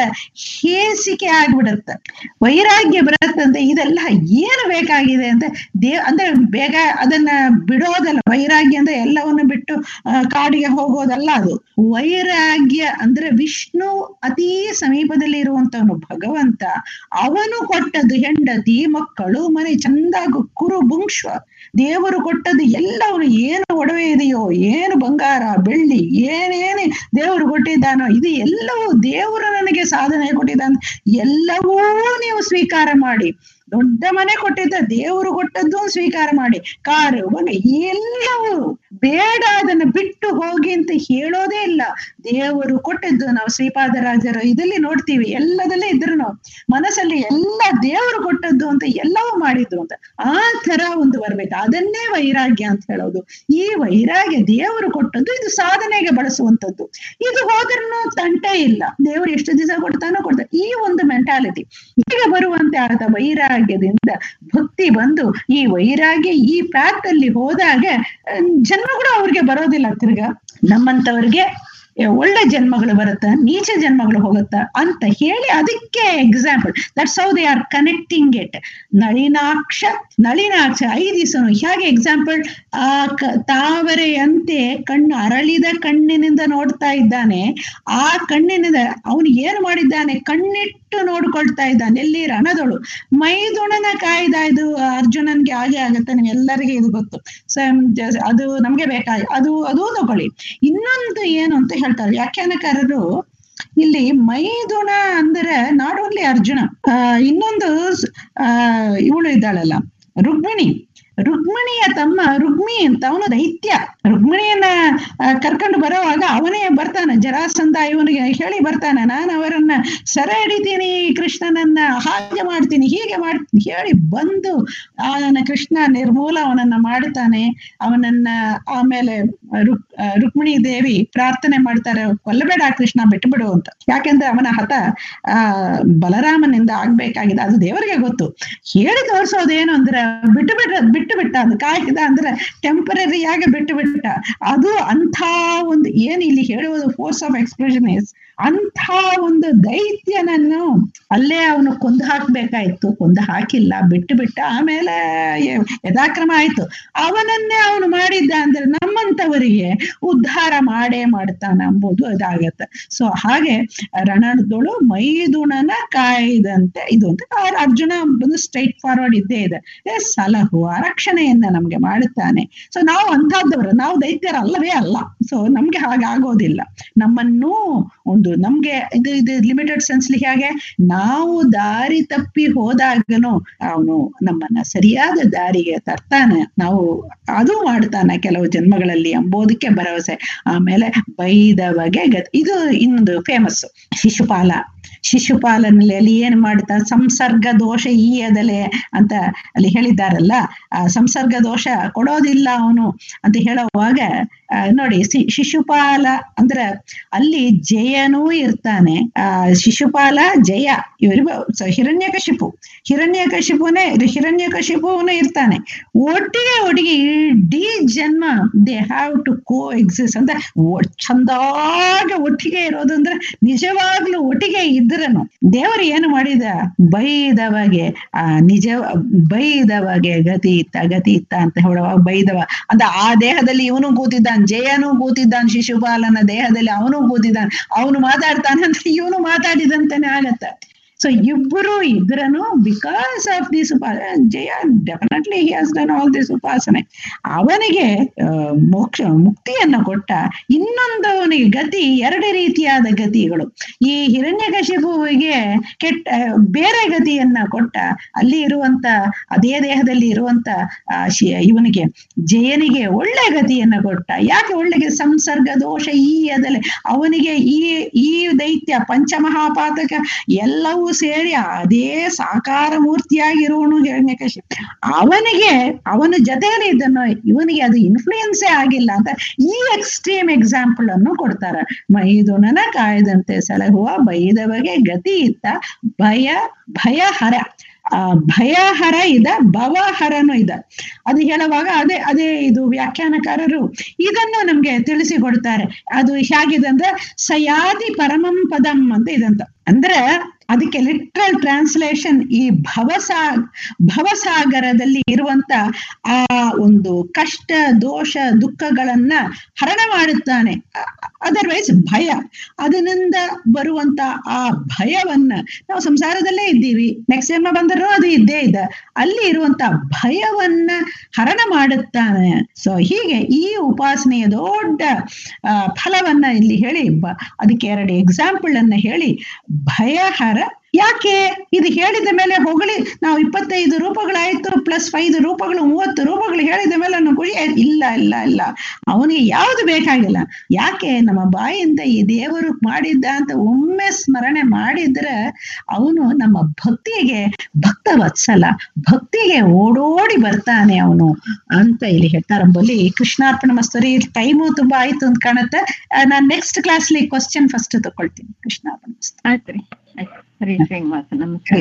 ಹೇಸಿಕೆ ಆಗ್ಬಿಡುತ್ತೆ ವೈರಾಗ್ಯ ಬರುತ್ತಂತೆ ಇದೆಲ್ಲ ಏನು ಬೇಕಾಗಿದೆ ಅಂತ ದೇವ್ ಅಂದ್ರೆ ಬೇಗ ಅದನ್ನ ಬಿಡೋದಲ್ಲ ವೈರಾಗ್ಯ ಅಂದ್ರೆ ಎಲ್ಲವನ್ನು ಬಿಟ್ಟು ಕಾಡಿಗೆ ಹೋಗೋದಲ್ಲ ಅದು ವೈರಾಗ್ಯ ಅಂದ್ರೆ ವಿಷ್ಣು ಅತೀ ಸಮೀಪದಲ್ಲಿ ಇರುವಂತವನು ಭಗವಂತ ಅವನು ಕೊಟ್ಟದ್ದು ಹೆಂಡತಿ ಮಕ್ಕಳು ಮನೆ ಚಂದಾಗ ಕುರು ಬುಂಶ್ವ ದೇವರು ಕೊಟ್ಟದ್ದು ಎಲ್ಲವನು ಏನು ಒಡವೆ ಇದೆಯೋ ಏನು ಬಂಗಾರ ಬೆಳ್ಳಿ ಏನೇನೇ ದೇವರು ಕೊಟ್ಟಿದ್ದಾನೋ ಇದು ಎಲ್ಲವೂ ದೇವರು ನನಗೆ ಸಾಧನೆ ಕೊಟ್ಟಿದ್ದಾನೆ ಎಲ್ಲವೂ ನೀವು ಸ್ವೀಕಾರ ಮಾಡಿ ದೊಡ್ಡ ಮನೆ ಕೊಟ್ಟಿದ್ದ ದೇವರು ಕೊಟ್ಟದ್ದು ಸ್ವೀಕಾರ ಮಾಡಿ ಕಾರು ಮನೆ ಎಲ್ಲವೂ ಬೇಡ ಅದನ್ನ ಬಿಟ್ಟು ಹೋಗಿ ಅಂತ ಹೇಳೋದೇ ಇಲ್ಲ ದೇವರು ಕೊಟ್ಟಿದ್ದು ನಾವು ಶ್ರೀಪಾದರಾಜರು ಇದರಲ್ಲಿ ನೋಡ್ತೀವಿ ಎಲ್ಲದಲ್ಲೇ ಇದ್ರು ನಾವು ಮನಸ್ಸಲ್ಲಿ ಎಲ್ಲ ದೇವರು ಕೊಟ್ಟದ್ದು ಅಂತ ಎಲ್ಲವೂ ಮಾಡಿದ್ದು ಅಂತ ಆ ತರ ಒಂದು ಬರ್ಬೇಕು ಅದನ್ನೇ ವೈರಾಗ್ಯ ಅಂತ ಹೇಳೋದು ಈ ವೈರಾಗ್ಯ ದೇವರು ಕೊಟ್ಟದ್ದು ಇದು ಸಾಧನೆಗೆ ಬಳಸುವಂತದ್ದು ಇದು ಹೋದ್ರೂ ತಂಟೆ ಇಲ್ಲ ದೇವರು ಎಷ್ಟು ದಿವಸ ಕೊಡ್ತಾನೋ ಕೊಡ್ತಾನೆ ಈ ಒಂದು ಮೆಂಟಾಲಿಟಿ ಈಗ ಬರುವಂತೆ ಆದ ವೈರಾಗ್ಯದಿಂದ ಭಕ್ತಿ ಬಂದು ಈ ವೈರಾಗ್ಯ ಈ ಪ್ಯಾತ್ ಅಲ್ಲಿ ಹೋದಾಗ ಜನ್ಮ ಕೂಡ ಅವ್ರಿಗೆ ಬರೋದಿಲ್ಲ ತಿರ್ಗಾ ನಮ್ಮಂತವ್ರಿಗೆ ಒಳ್ಳೆ ಜನ್ಮಗಳು ಬರುತ್ತಾ ನೀಚ ಜನ್ಮಗಳು ಹೋಗುತ್ತಾ ಅಂತ ಹೇಳಿ ಅದಕ್ಕೆ example that's how they are connecting it Nalinaksha Nalinaksha ಐದಿಸನು ಹೇಗೆ ಎಕ್ಸಾಂಪಲ್ ಆ ತಾವರೆಯಂತೆ ಕಣ್ಣು ಅರಳಿದ ಕಣ್ಣಿನಿಂದ ನೋಡ್ತಾ ಇದ್ದಾನೆ ಆ ಕಣ್ಣಿನಿಂದ ಅವನು ಏನು ಮಾಡಿದ್ದಾನೆ ಕಣ್ಣಿಟ್ಟು ನೋಡ್ಕೊಳ್ತಾ ಇದ್ದಾನೆ ಎಲ್ಲಿ ರಣದಳು ಮೈದುಣನ ಕಾಯ್ದ ಇದು ಅರ್ಜುನನ್ಗೆ ಹಾಗೆ ಆಗತ್ತೆ ನೀವು ಎಲ್ಲರಿಗೆ ಇದು ಗೊತ್ತು ಅದು ನಮ್ಗೆ ಬೇಕಾಗ ಅದು ಅದು ತಗೊಳ್ಳಿ ಇನ್ನೊಂದು ಏನು ಅಂತ ಹೇಳ್ತಾರೆ ವ್ಯಾಖ್ಯಾನಕಾರರು ಇಲ್ಲಿ ಮೈದುಣ ಅಂದ್ರೆ ನಾಟ್ ಓನ್ಲಿ ಅರ್ಜುನ ಆ ಇನ್ನೊಂದು ಆ ಇವಳು ಇದ್ದಾಳಲ್ಲ ರುಕ್ಮಿಣಿ ರುಕ್ಮಿಣಿಯ ತಮ್ಮ ರುಕ್ಮಿ ಅಂತ ಅವನು ದೈತ್ಯ ರುಕ್ಮಿಣಿಯನ್ನ ಕರ್ಕೊಂಡು ಬರೋವಾಗ ಅವನೇ ಬರ್ತಾನೆ ಜರಾಸಂಧ ಇವನಿಗೆ ಹೇಳಿ ಬರ್ತಾನೆ ನಾನು ಅವರನ್ನ ಸರ ಹಿಡಿತೀನಿ ಕೃಷ್ಣನನ್ನ ಹಾಗೆ ಮಾಡ್ತೀನಿ ಹೀಗೆ ಮಾಡ್ತೀನಿ ಹೇಳಿ ಬಂದು ಅವನ ಕೃಷ್ಣ ನಿರ್ಮೂಲ ಅವನನ್ನ ಮಾಡ್ತಾನೆ ಅವನನ್ನ ಆಮೇಲೆ ರುಕ್ ರುಕ್ಮಿಣಿ ದೇವಿ ಪ್ರಾರ್ಥನೆ ಮಾಡ್ತಾರೆ ಕೊಲ್ಲಬೇಡ ಕೃಷ್ಣ ಬಿಟ್ಟು ಬಿಡು ಅಂತ ಯಾಕೆಂದ್ರೆ ಅವನ ಹತ ಆ ಬಲರಾಮನಿಂದ ಆಗ್ಬೇಕಾಗಿದೆ ಅದು ದೇವರಿಗೆ ಗೊತ್ತು ಹೇಳಿ ತೋರಿಸೋದೇನು ಅಂದ್ರೆ ಬಿಟ್ಟು ಬಿಟ್ಟ ಬಿಟ್ಟು ಬಿಟ್ಟ ಅದು ಕಾಯ್ದ ಅಂದ್ರೆ ಟೆಂಪರರಿಯಾಗಿ ಬಿಟ್ಟು ಬಿಟ್ಟ ಅದು ಅಂಥ ಒಂದು ಏನು ಇಲ್ಲಿ ಹೇಳುವುದು ಫೋರ್ಸ್ ಆಫ್ ಎಕ್ಸ್ಪ್ರೆಷನ್ ಇಸ್ ಅಂಥ ಒಂದು ದೈತ್ಯನನ್ನು ಅಲ್ಲೇ ಅವನು ಕೊಂದು ಹಾಕ್ಬೇಕಾಯ್ತು ಕೊಂದು ಹಾಕಿಲ್ಲ ಬಿಟ್ಟು ಬಿಟ್ಟ ಆಮೇಲೆ ಯ- ಯಥಾಕ್ರಮ ಆಯ್ತು ಅವನನ್ನೇ ಅವನು ಮಾಡಿದ್ದ ಅಂದ್ರೆ ನಮ್ಮಂತವರಿಗೆ ಉದ್ಧಾರ ಮಾಡೇ ಮಾಡ್ತಾನ ಎಂಬುದು ಇದಾಗತ್ತೆ ಸೊ ಹಾಗೆ ರಣದೊಳು ಮೈದುಣನ ಕಾಯ್ದಂತೆ ಇದು ಅಂತ ಆ ಅರ್ಜುನ ಬಂದು ಸ್ಟ್ರೈಟ್ ಫಾರ್ವರ್ಡ್ ಇದ್ದೇ ಇದೆ ಏ ಸಲಹುವ ರಕ್ಷಣೆಯನ್ನ ನಮ್ಗೆ ಮಾಡುತ್ತಾನೆ ಸೊ ನಾವು ಅಂಥದ್ದವರು ನಾವು ದೈತ್ಯರ ಅಲ್ಲವೇ ಅಲ್ಲ ಸೊ ನಮ್ಗೆ ಹಾಗಾಗೋದಿಲ್ಲ ನಮ್ಮನ್ನು ಒಂದು ನಮ್ಗೆ ಇದು ಇದು ಲಿಮಿಟೆಡ್ ಸೆನ್ಸ್ಲಿ ಹೇಗೆ ನಾವು ದಾರಿ ತಪ್ಪಿ ಹೋದಾಗನು ಅವನು ನಮ್ಮನ್ನ ಸರಿಯಾದ ದಾರಿಗೆ ತರ್ತಾನೆ ನಾವು ಅದು ಮಾಡ್ತಾನೆ ಕೆಲವು ಜನ್ಮಗಳಲ್ಲಿ ಎಂಬುದಕ್ಕೆ ಭರವಸೆ ಆಮೇಲೆ ಬೈದವಗೆ ಗತಿ ಇದು ಇನ್ನೊಂದು ಫೇಮಸ್ ಶಿಶುಪಾಲ ಶಿಶುಪಾಲನಲ್ಲಿ ಅಲ್ಲಿ ಏನ್ ಮಾಡ್ತಾ ಸಂಸರ್ಗ ದೋಷ ಈ ಎದಲೆ ಅಂತ ಅಲ್ಲಿ ಹೇಳಿದ್ದಾರಲ್ಲ ಆ ಸಂಸರ್ಗ ದೋಷ ಕೊಡೋದಿಲ್ಲ ಅವನು ಅಂತ ಹೇಳುವಾಗ ಆ, ನೋಡಿ ಸಿ- ಶಿಶುಪಾಲ ಅಂದ್ರೆ ಅಲ್ಲಿ ಜಯನೂ ಇರ್ತಾನೆ ಆ ಶಿಶುಪಾಲ ಜಯ ಇವರು ಹಿರಣ್ಯಕಶಿಪು ಹಿರಣ್ಯಕಶಿಪುನೇ ಹಿರಣ್ಯಕಶಿಪುವನು ಇರ್ತಾನೆ ಒಟ್ಟಿಗೆ ಒಟ್ಟಿಗೆ ಇಡೀ ಜನ್ಮ they have to coexist ಅಂತ ಒ- ಚಂದಾಗಿ ಒಟ್ಟಿಗೆ ಇರೋದು ಅಂದ್ರೆ ನಿಜವಾಗ್ಲೂ ಒಟ್ಟಿಗೆ ಇದ್ರನು ದೇವರು ಏನು ಮಾಡಿದ ಬೈದವಗೆ ಆ ನಿಜ ಬೈದವಗೆ ಗತಿ ಇತ್ತ ಗತಿ ಇತ್ತ ಅಂತ ಹೇಳುವಾಗ ಬೈದವ ಅಂತ ಆ ದೇಹದಲ್ಲಿ ಇವನು ಕೂತಿದ್ದಾನೆ ಜಯನು ಕೂತಿದ್ದಾನೆ ಶಿಶುಪಾಲನ ದೇಹದಲ್ಲಿ ಅವನು ಕೂತಿದ್ದಾನೆ ಅವನು ಮಾತಾಡ್ತಾನೆ ಅಂತ ಇವನು ಮಾತಾಡಿದಂತಾನೆ ಆಗತ್ತ ಸೊ ಇಬ್ಬರು ಇದ್ರನು because of this Jaya definitely he has done all this ಉಪಾಸನೆ ಅವನಿಗೆ ಆ, ಮೋಕ್ಷ ಮುಕ್ತಿಯನ್ನ ಕೊಟ್ಟ ಇನ್ನೊಂದು ಅವನಿಗೆ ಗತಿ ಎರಡು ರೀತಿಯಾದ ಗತಿಗಳು ಈ ಹಿರಣ್ಯಕಶಿಪುವಿಗೆ ಕೆಟ್ಟ ಬೇರೆ ಗತಿಯನ್ನ ಕೊಟ್ಟ ಅಲ್ಲಿ ಇರುವಂತ ಅದೇ ದೇಹದಲ್ಲಿ ಇರುವಂತ ಆ, ಶಿ- ಇವನಿಗೆ ಜಯನಿಗೆ ಒಳ್ಳೆ ಗತಿಯನ್ನ ಕೊಟ್ಟ ಯಾಕೆ ಒಳ್ಳೆಗೆ ಸಂಸರ್ಗ ದೋಷ ಈ ಅದಲೆ ಅವನಿಗೆ ಈ ಈ ದೈತ್ಯ ಪಂಚಮಹಾಪಾತಕ ಎಲ್ಲವೂ ಸೇರಿ ಅದೇ ಸಾಕಾರ ಮೂರ್ತಿಯಾಗಿರುವನು ಹಿರಣ್ಯಕಶಿಪು ಅವನಿಗೆ ಅವನ ಜೊತೆಯಲ್ಲಿ ಇದನ್ನು ಇವನಿಗೆ ಅದು ಇನ್ಫ್ಲೂಯೆನ್ಸೇ ಆಗಿಲ್ಲ ಅಂತ ಈ ಎಕ್ಸ್ಟ್ರೀಮ್ ಎಕ್ಸಾಂಪಲ್ ಅನ್ನು ಕೊಡ್ತಾರೆ ಮೈದುನನ ಕಾಯ್ದಂತೆ ಸಲಹುವ ಬೈದವಗೆ ಗತಿ ಇತ್ತ ಭಯ ಭಯಹರ ಆ ಭಯಹರ ಇದ ಭವಹರನು ಇದ ಅದು ಹೇಳುವಾಗ ಅದೇ ಅದೇ ಇದು ವ್ಯಾಖ್ಯಾನಕಾರರು ಇದನ್ನು ನಮ್ಗೆ ತಿಳಿಸಿ ಕೊಡ್ತಾರೆ ಅದು ಹೇಗಿದೆ ಅಂದ್ರೆ ಸಯಾದಿ ಪರಮಂ ಪದಂ ಅಂತ ಇದಂತ ಅಂದ್ರೆ ಅದಕ್ಕೆ ಲಿಟ್ರಲ್ ಟ್ರಾನ್ಸ್ಲೇಷನ್ ಈ ಭವಸಾ ಭವಸಾಗರದಲ್ಲಿ ಇರುವಂತ ಆ ಒಂದು ಕಷ್ಟ ದೋಷ ದುಃಖಗಳನ್ನ ಹರಣ ಮಾಡುತ್ತಾನೆ ಅದರ್ವೈಸ್ ಭಯ ಅದರಿಂದ ಬರುವಂತ ಆ ಭಯವನ್ನ ನಾವು ಸಂಸಾರದಲ್ಲೇ ಇದ್ದೀವಿ ನೆಕ್ಸ್ಟ್ ಜನ್ಮ ಬಂದರೂ ಅದು ಇದ್ದೇ ಇದೆ ಅಲ್ಲಿ ಇರುವಂತ ಭಯವನ್ನ ಹರಣ ಮಾಡುತ್ತಾನೆ ಸೊ ಹೀಗೆ ಈ ಉಪಾಸನೆಯ ದೊಡ್ಡ ಆ, ಫಲವನ್ನ ಇಲ್ಲಿ ಹೇಳಿ ಬ- ಅದಕ್ಕೆ ಎರಡು ಎಕ್ಸಾಂಪಲ್ ಅನ್ನ ಹೇಳಿ ಭಯಹರ ಯಾಕೆ ಇದು ಹೇಳಿದ ಮೇಲೆ ಹೊಗಳಿ ನಾವು ಇಪ್ಪತ್ತೈದು ರೂಪಗಳಾಯ್ತು ಪ್ಲಸ್ ಐದು ರೂಪಗಳು ಮೂವತ್ತು ರೂಪಗಳು ಹೇಳಿದ ಮೇಲೆ ನಾವು ಖುಷಿ ಆಯ್ತು ಇಲ್ಲ ಇಲ್ಲ ಇಲ್ಲ ಅವನಿಗೆ ಯಾವುದು ಬೇಕಾಗಿಲ್ಲ ಯಾಕೆ ನಮ್ಮ ಬಾಯಿಂದ ಈ ದೇವರು ಮಾಡಿದ್ದ ಅಂತ ಒಮ್ಮೆ ಸ್ಮರಣೆ ಮಾಡಿದ್ರೆ ಅವನು ನಮ್ಮ ಭಕ್ತಿಗೆ ಭಕ್ತ ವತ್ಸಲ ಭಕ್ತಿಗೆ ಓಡೋಡಿ ಬರ್ತಾನೆ ಅವನು ಅಂತ ಇಲ್ಲಿ ಹೇಳ್ತಾರಂಬಲ್ಲಿ ಕೃಷ್ಣಾರ್ಪಣ ಮಸ್ತರಿ ಟೈಮು ತುಂಬಾ ಆಯ್ತು ಅಂತ ಕಾಣುತ್ತೆ ನಾನು ನೆಕ್ಸ್ಟ್ ಕ್ಲಾಸ್ಲಿ ಕ್ವಶನ್ ಫಸ್ಟ್ ತಗೊಳ್ತೀನಿ ಕೃಷ್ಣಾರ್ಪಣ ಮಸ್ತು ಆಯ್ತು ರೀ ಆಯ್ತು ಹರಿ ಶ್ರೀನಿವಾಸ ನಮಸ್ಕಾರ